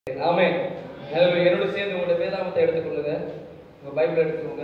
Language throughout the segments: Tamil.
ஆமென் ஹalleluya என்னோட சேர்ந்து உங்களோட வேதாகமத்தை எடுத்துக்கொள்ளுங்க உங்க பைபிள் எடுத்துக்கோங்க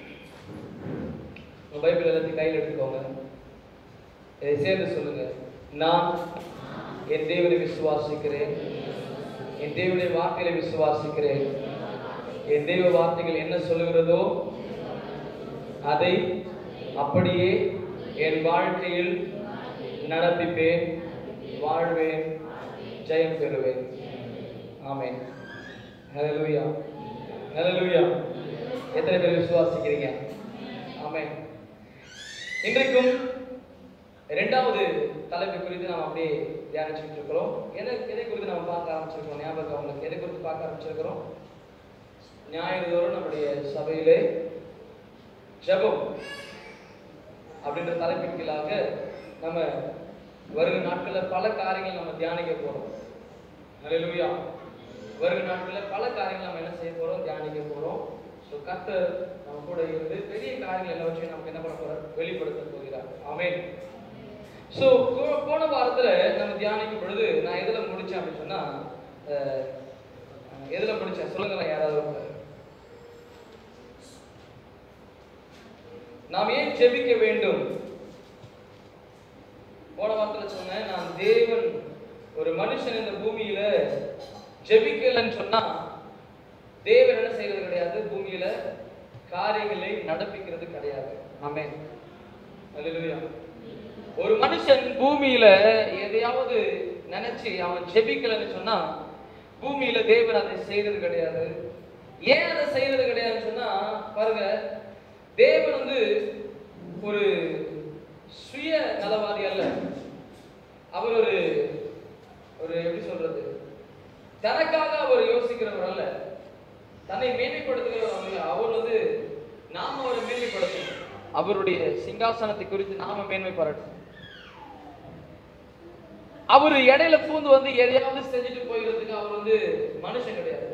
உங்க பைபிள் எல்லாத்தையும் கையில் எடுத்துக்கோங்க இதை சேர்ந்து சொல்லுங்க நான் என் தேவனை விசுவாசிக்கிறேன் என் தேவனுடைய வார்த்தைகளை விசுவாசிக்கிறேன் என் தெய்வ வார்த்தைகள் என்ன சொல்லுகிறதோ அதை அப்படியே என் வாழ்க்கையில் நடப்பிப்பேன் வாழ்வேன் ஜெயம் பெறுவேன் ஆமென் ஹalleluya ஹalleluya எத்தனை பேர் விசுவாசிக்கிறீங்க ஆமென் இன்றைக்கும் இரண்டாவது தலைப்பு குறித்து நாம் அப்படியே தியானிச்சுட்டு இருக்கிறோம் எதை எதை குறித்து நம்ம பார்க்க ஆரம்பிச்சிருக்கோம் ஞாபகம் உங்களுக்கு எதை குறித்து பார்க்க ஆரம்பிச்சிருக்கிறோம் ஞாயிறுதோறும் நம்முடைய சபையிலே ஜெபம் அப்படின்ற தலைப்பின் கீழாக நம்ம வருகிற நாட்களில் பல காரியங்கள் நம்ம தியானிக்க போறோம் ஹalleluya வருகிற நாட்களில் பல காரியங்கள் நம்ம என்ன செய்ய போறோம் தியானிக்க போறோம் ஸோ கர்த்தர் நம்ம கூட இருந்து பெரிய காரியங்கள் எல்லாவற்றையும் நமக்கு என்ன பண்ண போறார் வெளிப்படுத்த போகிறார் ஆமென் ஸோ போன வாரத்துல நம்ம தியானிக்கும் பொழுது நான் எதுல முடிச்சேன் அப்படின்னு சொன்னா அஹ், அஹ், எதுல முடிச்சேன் சொல்லுங்களேன் யாராவது ஒருத்தர். நாம் ஏன் ஜெபிக்க வேண்டும் போன வாரத்துல சொன்னேன் நான் தேவன் ஒரு மனுஷன் இந்த பூமியில ஜெபிக்கலன்னு சொன்னா தேவன் என்ன செய்யறது கிடையாது பூமியில காரியங்களை நடப்பிக்கிறது கிடையாது ஆமென் அல்லேலூயா ஒரு மனுஷன் பூமியில எதையாவது நினைச்சு அவன் ஜெபிக்கலன்னு சொன்னா பூமியில தேவன் அதை செய்யறது கிடையாது ஏன் அதை செய்யறது கிடையாதுன்னு சொன்னா பாருங்க தேவன் வந்து ஒரு சுய நலவாதி அல்ல அவர் ஒரு ஒரு எப்படி சொல்றது தனக்காக அவர் யோசிக்கிறவர் அல்ல தன்னை மேன்மைப்படுத்துகிறவர் அல்ல அவர் வந்து நாம அவரை மேன்மைப்படுத்தணும் அவருடைய சிங்காசனத்தை குறித்து நாம மேன்மை பாராட்டணும் அவர் இடையில பூந்து வந்து எதையாவது செஞ்சுட்டு போயிடுறதுக்கு அவர் வந்து மனுஷன் கிடையாது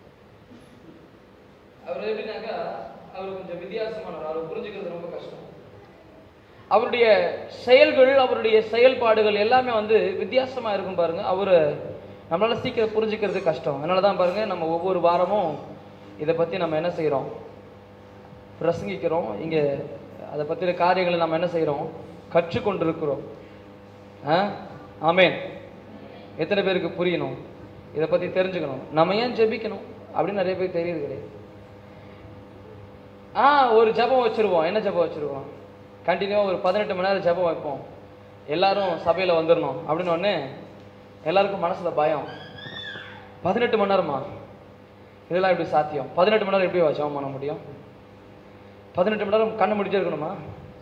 அவர் எப்படின்னாக்கா அவர் கொஞ்சம் வித்தியாசமானவர் அவர் புரிஞ்சுக்கிறது ரொம்ப கஷ்டம் அவருடைய செயல்கள் அவருடைய செயல்பாடுகள் எல்லாமே வந்து வித்தியாசமா இருக்கும் பாருங்க அவரு நம்மளால சீக்கிரம் புரிஞ்சுக்கிறது கஷ்டம் அதனால தான் பாருங்க நம்ம ஒவ்வொரு வாரமும் இதை பத்தி நம்ம என்ன செய்றோம் பிரசங்கிக்கிறோம் இங்க அதை பத்தின காரியங்களை நம்ம என்ன செய்றோம் கற்றுக்கொண்டிருக்கிறோம் ஆ ஆமென் எத்தனை பேருக்கு புரியணும் இதை பத்தி தெரிஞ்சுக்கணும் நம்ம ஏன் ஜெபிக்கணும் அப்படின்னு நிறைய பேர் தெரியுது கிடையாது ஆ ஒரு ஜெபம் வச்சிருவோம் என்ன ஜெபம் வச்சிருவோம் கண்டினியூவாக ஒரு பதினெட்டு மணி நேரம் ஜெபம் வைப்போம் எல்லாரும் சபையில் வந்துடணும் அப்படின்னு உடனே எல்லாருக்கும் மனசுல பயம் பதினெட்டு மணி நேரமா இதெல்லாம் எப்படி சாத்தியம் பதினெட்டு மணி நேரம் எப்படி ஜெபம் பண்ண முடியும் பதினெட்டு மணி நேரம் கண்ணை முடிச்சே இருக்கணுமா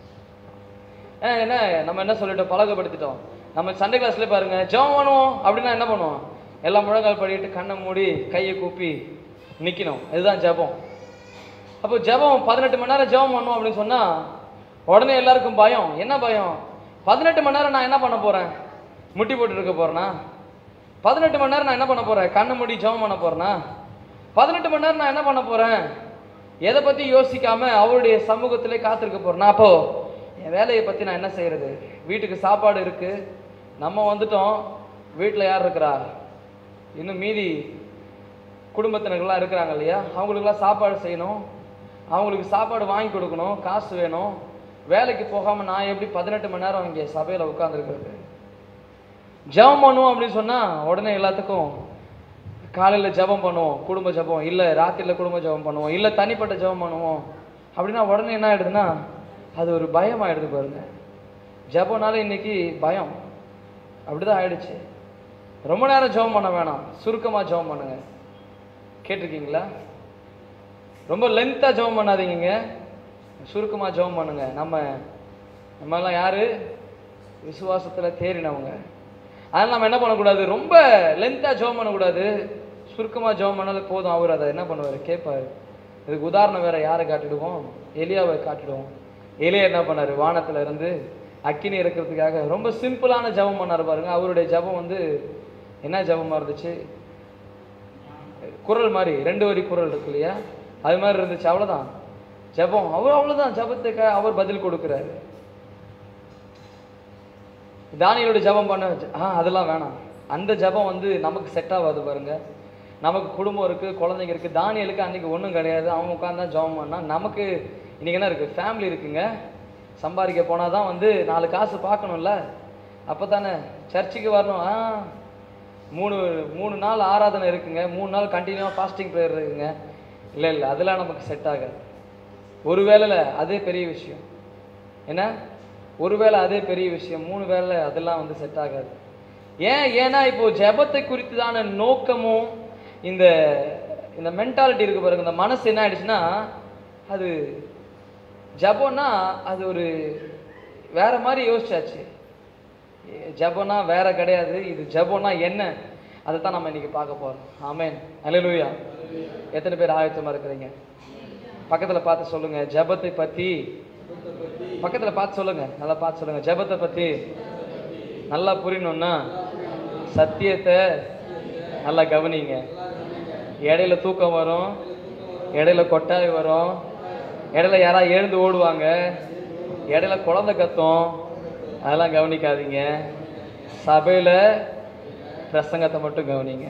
ஏ என்ன நம்ம என்ன சொல்லிட்டோம் பழக்கப்படுத்திட்டோம் நம்ம சண்டே கிளாஸ்ல பாருங்க ஜெபம் பண்ணுவோம் அப்படின்னா என்ன பண்ணுவோம் எல்லாம் முழங்கால் படிட்டு கண்ணை மூடி கையை கூப்பி நிக்கணும் இதுதான் ஜெபம் அப்போ ஜெபம் பதினெட்டு மணி நேரம் ஜெபம் பண்ணோம் அப்படின்னு சொன்னா உடனே எல்லாருக்கும் பயம் என்ன பயம் பதினெட்டு மணி நேரம் நான் என்ன பண்ண போறேன் முட்டி போட்டு இருக்க போறேனா பதினெட்டு மணி நேரம் நான் என்ன பண்ண போறேன் கண்ணை மூடி ஜெபம் பண்ண போறேனா பதினெட்டு மணி நேரம் நான் என்ன பண்ண போறேன் எதை பத்தி யோசிக்காம அவருடைய சமூகத்திலே காத்திருக்க போறேனா அப்போ என் வேலையை பத்தி நான் என்ன செய்யறது வீட்டுக்கு சாப்பாடு இருக்கு நம்ம வந்துட்டோம் வீட்டில் யார் இருக்கிறா இன்னும் மீதி குடும்பத்தினர்கள்லாம் இருக்கிறாங்க இல்லையா அவங்களுக்கெல்லாம் சாப்பாடு செய்யணும் அவங்களுக்கு சாப்பாடு வாங்கி கொடுக்கணும் காசு வேணும் வேலைக்கு போகாம நான் எப்படி பதினெட்டு மணி நேரம் இங்கே சபையில் உட்காந்துருக்கிறது ஜெபம் பண்ணுவோம் அப்படின்னு சொன்னா உடனே எல்லாத்துக்கும் காலையில ஜெபம் பண்ணுவோம் குடும்ப ஜெபம் இல்ல ராத்திரில குடும்ப ஜெபம் பண்ணுவோம் இல்ல தனிப்பட்ட ஜெபம் பண்ணுவோம் அப்படின்னா உடனே என்ன ஆயிடுதுன்னா அது ஒரு பயம் ஆயிடுது பாருங்க ஜெபம்னால இன்னைக்கு பயம் அப்படிதான் ஆயிடுச்சு ரொம்ப நேரம் ஜெபம் பண்ண வேணாம் சுருக்கமா ஜெபம் பண்ணுங்க கேட்டிருக்கீங்களா ரொம்ப லென்த்தா ஜெபம் பண்ணாதீங்க சுருக்கமா ஜெபம் பண்ணுங்க நம்ம நம்ம எல்லாம் யாரு விசுவாசத்துல தேறினவங்க அதனால நம்ம என்ன பண்ணக்கூடாது ரொம்ப லென்த்தா ஜெபம் பண்ணக்கூடாது சுருக்கமா ஜெபம் பண்ணாலே போதும் அவர் அதை என்ன பண்ணுவாரு கேட்பாரு இதுக்கு உதாரணம் வேற யாரை காட்டிடுவோம் எலியாவை காட்டிடுவோம் எலியா என்ன பண்ணாரு வானத்துல இருந்து அக்கினி இறக்கிறதுக்காக ரொம்ப சிம்பிளான ஜெபம் பண்ணாரு பாருங்க அவருடைய ஜெபம் வந்து என்ன ஜெபமா இருந்துச்சு குரல் மாதிரி ரெண்டு வரி குரல் இருக்கு இல்லையா அது மாதிரி இருந்துச்சு அவ்வளவுதான் ஜெபம் அவர் அவ்வளவுதான் ஜெபத்துக்கு அவர் பதில் கொடுக்கிறாரு தானியலோட ஜெபம் பண்ண ஆ அதெல்லாம் வேணாம் அந்த ஜெபம் வந்து நமக்கு செட் ஆகாது பாருங்க நமக்கு குடும்பம் இருக்குது குழந்தைங்க இருக்குது தானியலுக்கு அன்றைக்கி ஒன்றும் கிடையாது அவன் உட்காந்து தான் ஜெபம் பண்ணா நமக்கு இன்றைக்கி என்ன இருக்குது ஃபேமிலி இருக்குங்க சம்பாதிக்க போனால் தான் வந்து நாலு காசு பார்க்கணும்ல அப்போ தானே சர்ச்சுக்கு வரணும் ஆ மூணு மூணு நாள் ஆராதனை இருக்குங்க மூணு நாள் கண்டினியூவாக ஃபாஸ்டிங் ப்ரேயர் இருக்குங்க இல்லை இல்லை அதெல்லாம் நமக்கு செட் ஆகாது ஒரு வேளையில் அதே பெரிய விஷயம் என்ன ஒரு வேளை அதே பெரிய விஷயம் மூணு வேளை அதெல்லாம் வந்து செட் ஆகாது ஏன் ஏன்னா இப்போ ஜெபத்தை குறித்ததான நோக்கமும் இந்த இந்த மென்டாலிட்டி இருக்கு பாருங்க இந்த மனசு என்ன ஆயிடுச்சுன்னா அது ஜபம்னா அது ஒரு வேற மாதிரி யோசிச்சாச்சு ஜபம்னா வேற கிடையாது இது ஜபம்னா என்ன அதை தான் நம்ம இன்னைக்கு பார்க்க போறோம் ஆமென் அல்லேலூயா எத்தனை பேர் ஆயத்தமா இருக்கிறீங்க பக்கத்துல பார்த்து சொல்லுங்க ஜபத்தை பத்தி பக்கத்துல பார்த்து சொல்லுங்க நல்லா பார்த்து சொல்லுங்க ஜபத்தை பத்தி நல்லா புரியணும்னா சத்தியத்தை நல்லா கவனிங்க இடையில தூக்கம் வரும் இடையில கொட்டாய் வரும் இடையில யாராவது எழுந்து ஓடுவாங்க இடையில குழந்தை கத்தும் அதெல்லாம் கவனிக்காதீங்க சபையில பிரசங்கத்தை மட்டும் கவனிங்க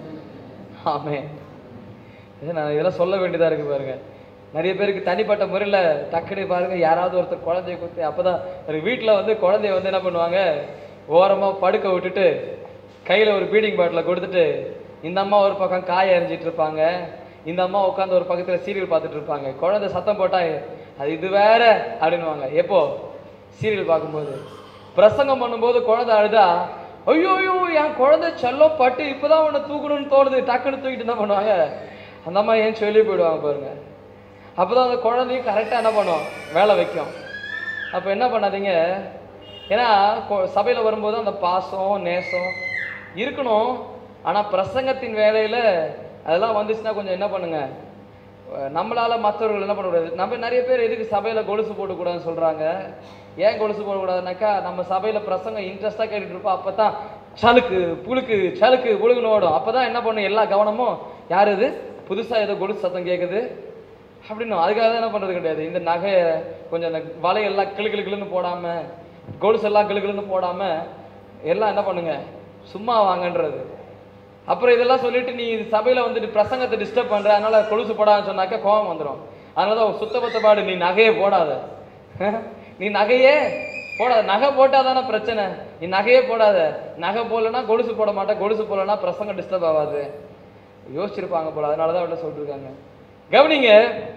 ஆமே இது நான் இதெல்லாம் சொல்ல வேண்டியதா இருக்கு பாருங்க நிறைய பேருக்கு தனிப்பட்ட முறையில் டக்குனு பாருங்க யாராவது ஒருத்தர் குழந்தைய குத்தி அப்பதான் ஒரு வீட்டில் வந்து குழந்தைய வந்து என்ன பண்ணுவாங்க ஓரமா படுக்க விட்டுட்டு கையில ஒரு பீடிங் பாட்டில கொடுத்துட்டு இந்த அம்மா ஒரு பக்கம் காய அரிஞ்சிட்டு இருப்பாங்க இந்த அம்மா உட்காந்து ஒரு பக்கத்துல சீரியல் பார்த்துட்டு இருப்பாங்க குழந்தை சத்தம் போட்டா அது இது வேற அப்படின்னுவாங்க எப்போ சீரியல் பார்க்கும்போது பிரசங்கம் பண்ணும்போது குழந்தை அழுதா ஐயோ ஐயோ என் குழந்தை செல்லம் பட்டு இப்பதான் உன்னை தூக்கணும்னு தோணுது டக்குன்னு தூக்கிட்டு என்ன பண்ணுவாங்க அந்த அம்மா ஏன் சொல்லி போயிடுவாங்க பாருங்க அப்பதான் அந்த குழந்தையும் கரெக்டாக என்ன பண்ணும் வேலை வைக்கும் அப்போ என்ன பண்ணாதீங்க ஏன்னா கொ- சபையில வரும்போது அந்த பாசம் நேசம் இருக்கணும் ஆனா பிரசங்கத்தின் வேலையில அதெல்லாம் வந்துச்சுன்னா கொஞ்சம் என்ன பண்ணுங்க அஹ் நம்மளால மற்றவர்கள் என்ன பண்ணக்கூடாது நம்ம நிறைய பேர் எதுக்கு சபையில கொலுசு போடக்கூடாதுன்னு சொல்றாங்க ஏன் கொலுசு போடக்கூடாதுனாக்கா நம்ம சபையில பிரசங்கம் இன்ட்ரெஸ்டா கேட்டுட்டு இருப்போம் அப்பதான் சலுக்கு புழுக்கு சலுக்கு புழுகுன்னு ஓடும் அப்பதான் என்ன பண்ணும் எல்லா கவனமும் யார் இது புதுசா ஏதோ கொலுசு சத்தம் கேட்குது அப்படின்னு அதுக்காக தான் என்ன பண்றது கிடையாது இந்த நகை கொஞ்சம் இந்த வலையெல்லாம் கிளு கிளு கிளுன்னு போடாம கொலுசு எல்லாம் கிளு கிளுன்னு போடாம எல்லாம் என்ன பண்ணுங்க சும்மா வாங்கன்றது அப்புறம் இதெல்லாம் சொல்லிட்டு நீ சபையில வந்துட்டு பிரசங்கத்தை டிஸ்டர்ப் பண்ற அதனால கொலுசு போடான்னு சொன்னாக்க கோவம் வந்துடும் அதனால தான் சுத்தபத்த பாடு நீ நகையே போடாத நீ நகையே போடாத நகை போட்டா தானே பிரச்சனை நீ நகையே போடாத நகை போடலன்னா கொலுசு போட மாட்டேன் கொலுசு போடலன்னா பிரசங்கம் டிஸ்டர்ப் ஆகாது யோசிச்சிருப்பாங்க போல அதனால தான் அவட்ட சொல்லிருக்காங்க கவனிங்க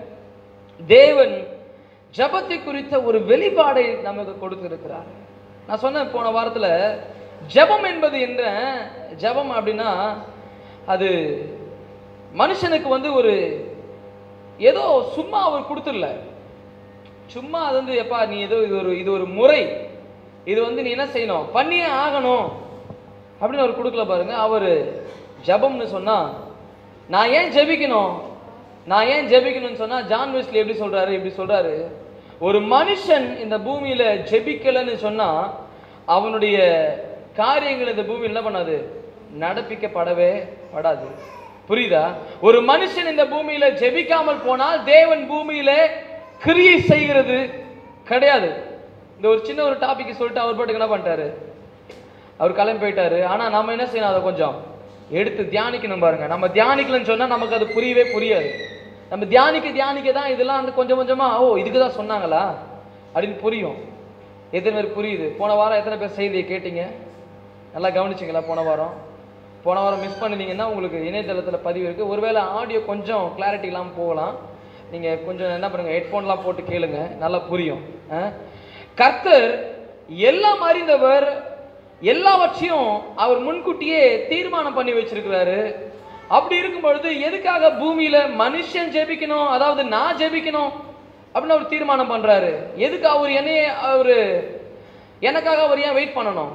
தேவன் ஜபத்தை குறித்த ஒரு வெளிப்பாடை நமக்கு கொடுத்திருக்கிறார் நான் சொன்னேன் போன வாரத்துல ஜெபம் என்பது என்ன ஜெபம் அப்படின்னா அது மனுஷனுக்கு வந்து ஒரு ஏதோ சும்மா அவர் கொடுத்துடல சும்மா அது வந்து எப்பா நீ ஏதோ இது ஒரு இது ஒரு முறை இது வந்து நீ என்ன செய்யணும் பண்ணியே ஆகணும் அப்படின்னு அவர் கொடுக்கல பாருங்க அவர் ஜெபம்னு சொன்னா நான் ஏன் ஜெபிக்கணும் நான் ஏன் ஜெபிக்கணும்னு சொன்னா ஜான் வெஸ்லி எப்படி சொல்றாரு இப்படி சொல்றாரு ஒரு மனுஷன் இந்த பூமியில ஜெபிக்கலைன்னு சொன்னா அவனுடைய காரியங்கள் இந்த பூமியில் என்ன பண்ணாது நடப்பிக்கப்படவே படாது புரியுதா ஒரு மனுஷன் இந்த பூமியில ஜெபிக்காமல் போனால் தேவன் பூமியில கிரியை செய்கிறது கிடையாது இந்த ஒரு சின்ன ஒரு டாபிக் சொல்லிட்டு அவர் பாட்டுக்கு என்ன பண்ணிட்டாரு அவர் கிளம்பி போயிட்டாரு ஆனா நம்ம என்ன செய்யணும் அதை கொஞ்சம் எடுத்து தியானிக்கணும் பாருங்க நம்ம தியானிக்கலன்னு சொன்னா நமக்கு அது புரியவே புரியாது நம்ம தியானிக்க தியானிக்க தான் இதெல்லாம் வந்து கொஞ்சம் கொஞ்சமா ஓ இதுக்கு தான் சொன்னாங்களா அப்படின்னு புரியும் எத்தனை பேர் புரியுது போன வாரம் எத்தனை பேர் செய்தியை கேட்டீங்க நல்லா கவனிச்சிங்களா போன வாரம் போன வாரம் மிஸ் பண்ணினீங்கன்னா உங்களுக்கு இணையதளத்தில் பதிவு இருக்குது ஒருவேளை ஆடியோ கொஞ்சம் கிளாரிட்டி இல்லாமல் போகலாம் நீங்கள் கொஞ்சம் என்ன பண்ணுங்க ஹெட்ஃபோன்லாம் போட்டு கேளுங்க நல்லா புரியும் ஆ? கர்த்தர் எல்லாம் அறிந்தவர் எல்லாவற்றையும் அவர் முன்கூட்டியே தீர்மானம் பண்ணி வச்சிருக்கிறாரு அப்படி இருக்கும் பொழுது எதுக்காக பூமியில மனுஷன் ஜெபிக்கணும் அதாவது நான் ஜெபிக்கணும் அப்படின்னு அவர் தீர்மானம் பண்றாரு எதுக்கு அவர் என்னைய அவரு எனக்காக அவர் ஏன் வெயிட் பண்ணணும்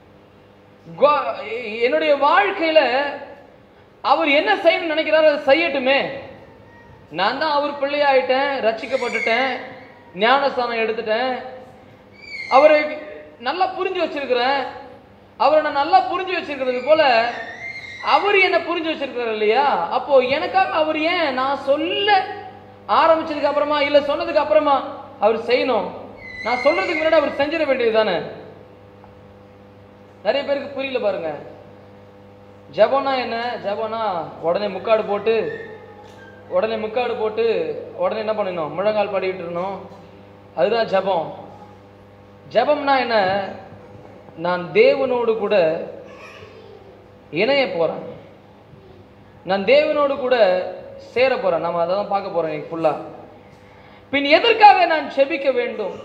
கோ- என்னுடைய வாழ்க்கையில அவர் என்ன செய்யணும்னு நினைக்கிறாரோ அதை செய்யட்டுமே நான் தான் அவர் பிள்ளையாயிட்டேன் ரட்சிக்கப்பட்டுட்டேன் ஞானஸ்தானம் எடுத்துட்டேன் அவரை நல்லா புரிஞ்சு வச்சிருக்கிறேன் அவரை நான் நல்லா புரிஞ்சு வச்சிருக்கிறது போல அவர் என்ன புரிஞ்சு வச்சிருக்கிறார் இல்லையா அப்போ எனக்காக அவர் ஏன் நான் சொல்ல ஆரம்பிச்சதுக்கு அப்புறமா இல்ல சொன்னதுக்கு அப்புறமா அவர் செய்யணும் நான் சொல்றதுக்கு முன்னாடி அவர் செஞ்சிட வேண்டியது தானே நிறைய பேருக்கு புரியல பாருங்க ஜெபம்னா என்ன ஜெபம்னா உடனே முக்காடு போட்டு உடனே முக்காடு போட்டு உடனே என்ன பண்ணணும் முழங்கால் பாடிக்கிட்டு இருக்கணும் அதுதான் ஜெபம் ஜெபம்னா என்ன நான் தேவனோடு கூட இணைய போறேன் நான் தேவனோடு கூட சேர போறேன் நம்ம அதை தான் பார்க்க போறோம் இன்னைக்கு ஃபுல்லா பின் எதற்காக நான் ஜெபிக்க வேண்டும்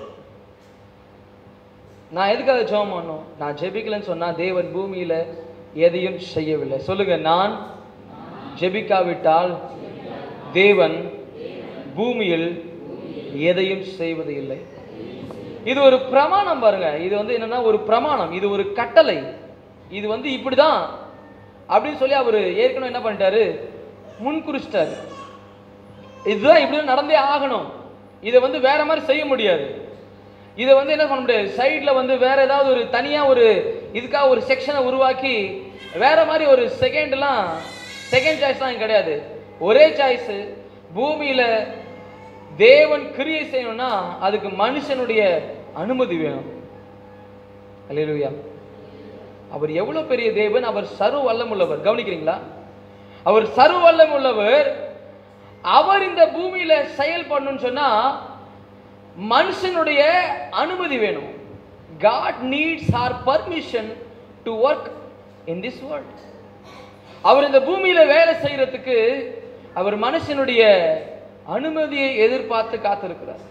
நான் எதுக்காக ஜெபம் பண்ணணும் நான் ஜெபிக்கலன்னு சொன்னா தேவன் பூமியில எதையும் செய்யவில்லை சொல்லுங்க நான் ஜெபிக்காவிட்டால் தேவன் பூமியில் எதையும் செய்வது இல்லை இது ஒரு பிரமாணம் பாருங்க இது வந்து என்னன்னா ஒரு பிரமாணம் இது ஒரு கட்டளை இது வந்து இப்படிதான் அப்படின்னு சொல்லி அவர் ஏற்கனவே என்ன பண்ணிட்டாரு முன்குறிச்சிட்டாரு இதுதான் இப்படி நடந்தே ஆகணும் இதை வந்து வேற மாதிரி செய்ய முடியாது இதை வந்து என்ன பண்ண முடியாது சைடில் வந்து வேற ஏதாவது ஒரு தனியாக ஒரு இதுக்காக ஒரு செக்ஷனை உருவாக்கி வேற மாதிரி ஒரு செகண்ட்லாம் செகண்ட் சாய்ஸ்லாம் இங்க கிடையாது ஒரே சாய்ஸ் பூமியில தேவன் கிரியை செய்யணும்னா அதுக்கு மனுஷனுடைய அனுமதி வேணும் அல்லேலூயா அவர் எவ்வளவு பெரிய தேவன் அவர் சர்வ வல்லம் உள்ளவர் கவனிக்கிறீங்களா அவர் சர்வ வல்லம் உள்ளவர் அவர் இந்த பூமியில செயல்படணும்னு சொன்னா மனுஷனுடைய அனுமதி வேணும் God needs our permission to work in this world அவர் இந்த பூமியில வேலை செய்யறதுக்கு அவர் மனுஷனுடைய அனுமதியை எதிர்பார்த்து காத்திருக்கிறார்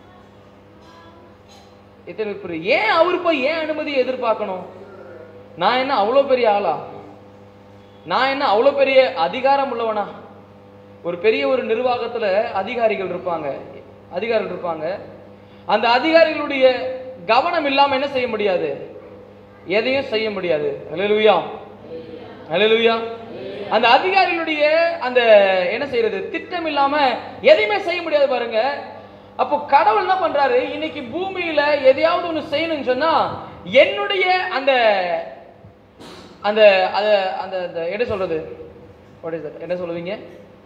இத்தனை புரியுது. ஏன் அவர் போய் ஏன் அனுமதியை எதிர்பார்க்கணும் நான் என்ன அவ்வளோ பெரிய ஆளா நான் என்ன அவ்வளோ பெரிய அதிகாரம் உள்ளவனா ஒரு பெரிய ஒரு நிர்வாகத்துல அதிகாரிகள் இருப்பாங்க அதிகாரிகள் இருப்பாங்க அந்த அதிகாரிகளுடைய கவனம் இல்லாம என்ன செய்ய முடியாது எதையும் செய்ய முடியாது அல்லேலூயா அல்லேலூயா அந்த அதிகாரிகளுடைய அந்த என்ன செய்யறது திட்டம் இல்லாம எதையுமே செய்ய முடியாது பாருங்க அப்போ கடவுள் என்ன பண்றாரு இன்னைக்கு பூமியில எதையாவது ஒண்ணு செய்யணும்னு சொன்னா என்னுடைய அந்த அந்த அந்த அந்த அந்த என்ன சொல்றது What is that? என்ன சொல்லுவீங்க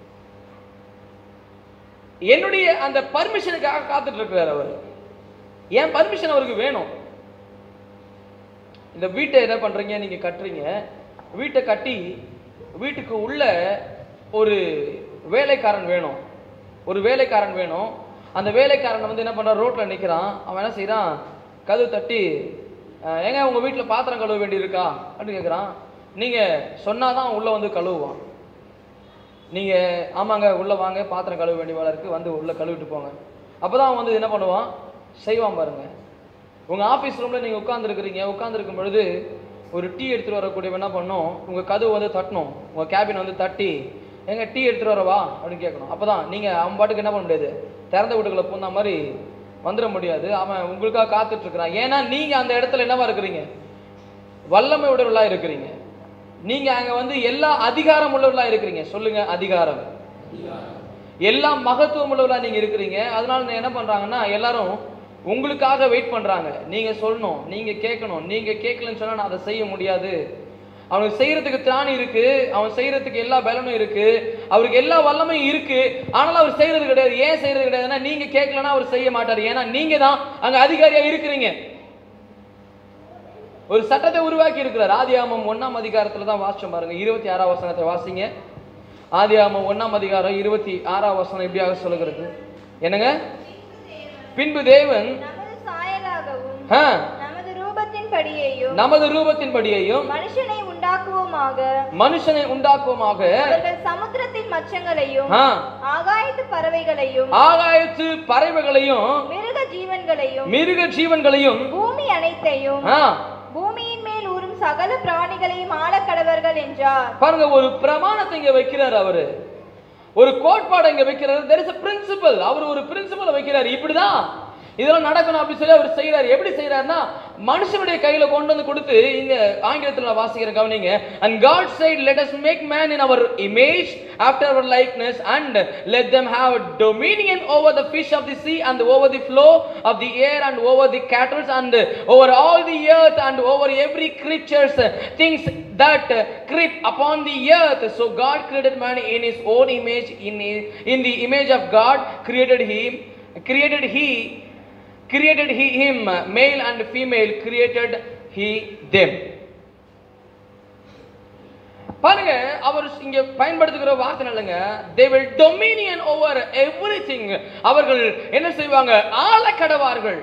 என்னுடைய அந்த பர்மிஷனுக்காக காத்துட்டு இருக்கிறார் அவர் ஏன் பர்மிஷன் அவருக்கு வேணும் இந்த வீட்டை என்ன பண்றீங்க நீங்க கட்டுறீங்க வீட்டை கட்டி வீட்டுக்கு உள்ள ஒரு வேலைக்காரன் வேணும் ஒரு வேலைக்காரன் வேணும் அந்த வேலைக்காரன் வந்து என்ன பண்றான் ரோட்ல நிக்கிறான் அவன் என்ன செய்றான் கதவு தட்டி "அஹ், ஏங்க உங்க வீட்டுல பாத்திரம் கழுவ வேண்டி இருக்கா அப்படின்னு கேக்குறான் நீங்க சொன்னாதான் உள்ள வந்து கழுவுவான் நீங்க ஆமாங்க உள்ள வாங்க பாத்திரம் கழுவ வேண்டிய வேலை இருக்கு வந்து உள்ள கழுவிட்டு போங்க அப்பதான் அவன் வந்து என்ன பண்ணுவான் செய்வான் பாருங்க உங்க ஆபீஸ் ரூம்ல நீங்க உட்கார்ந்துருக்கிறீங்க உட்கார்ந்துருக்கும் பொழுது ஒரு டீ எடுத்துட்டு வரக்கூடியவன் என்ன பண்ணும் உங்க கதவு வந்து தட்டணும் உங்க கேபின் வந்து தட்டி எங்க டீ எடுத்துட்டு வரவா அப்படின்னு கேட்கணும் அப்பதான் நீங்க அவன் பாட்டுக்கு என்ன பண்ண முடியாது திறந்த வீட்டுக்குள்ள பூந்த மாதிரி வந்துட முடியாது அவன் உங்களுக்காக காத்துட்டு இருக்கிறான் ஏன்னா நீங்க அந்த இடத்துல என்னவா இருக்கிறீங்க வல்லமை உடையவர்களா இருக்கிறீங்க நீங்க அங்க வந்து எல்லா அதிகாரம் உள்ளவர்களா இருக்கிறீங்க சொல்லுங்க அதிகாரம் எல்லா மகத்துவம் உள்ளவர்களா நீங்க இருக்கிறீங்க அதனால என்ன பண்றாங்கன்னா எல்லாரும் உங்களுக்காக வெயிட் பண்றாங்க நீங்க சொல்லணும் நீங்க கேட்கணும் நீங்க கேட்கலன்னு சொன்னா நான் அதை செய்ய முடியாது அவனுக்கு செய்யறதுக்கு திராணி இருக்கு அவன் செய்யறதுக்கு எல்லா பலனும் இருக்கு அவருக்கு எல்லா வல்லமையும் இருக்கு ஆனாலும் அவர் செய்யறது கிடையாது ஏன் செய்யறது கிடையாதுன்னா நீங்க கேட்கலன்னா அவர் செய்ய மாட்டாரு ஏன்னா நீங்க தான் அங்க அதிகாரியா இருக்கிறீங்க ஒரு சட்டத்தை உருவாக்கி இருக்கிறார் ஆதியாமம் ஒண்ணாம் அதிகாரத்துல தான் வாசிச்சோம் பாருங்க இருபத்தி ஆறாம் வசனத்தை வாசிங்க ஆதியாமம் ஒண்ணாம் அதிகாரம் இருபத்தி ஆறாம் வசனம் இப்படியாக சொல்லுகிறது என்னங்க பின்பு தேவன் நமது சாயலாகவும் ஆ, நமது ரூபத்தின் படியையும் நமது ரூபத்தின்படியையும் மனுஷனை உண்டாக்குவோமாக மனுஷனை உண்டாக்குவோமாக அவர்கள் சமுத்திரத்தின் மச்சங்களையும் ஆ, ஆகாயத்து பறவைகளையும் ஆகாயத்து பறவைகளையும் மிருக ஜீவன்களையும் மிருக ஜீவன்களையும் பூமி அனைத்தையும் ஆ, பூமியின் மேல் ஊறும் சகல பிராணிகளையும் ஆளக்கடவர்கள் என்றார் பாருங்க ஒரு பிரமாணத்தை இங்க வைக்கிறார் அவரு ஒரு கோட்பாடை இங்க வைக்கிறார் there is a principle அவர் ஒரு பிரின்சிபலை வைக்கிறார் இப்படிதான் இதெல்லாம் நடக்கணும் அப்படி சொல்லி அவர் செய்யறாரு எப்படி செய்யறாருன்னா மனுஷனுடைய கையில கொண்டு வந்து கொடுத்து இங்க ஆங்கிலத்துல நான் வாசிக்கிறேன் கவனிங்க and god said let us make man in our image after our likeness and let them have dominion over the fish of the sea and over the flow of the air and over the cattle and over all the earth and over every creatures things that creep upon the earth so god created man in his own image in in the image of god created him created he created he him male and female created he them பாருங்க அவர் இங்க பயன்படுத்துகிற வார்த்தை இல்லைங்க they will dominion over everything அவர்கள் என்ன செய்வாங்க ஆளக்கடவார்கள்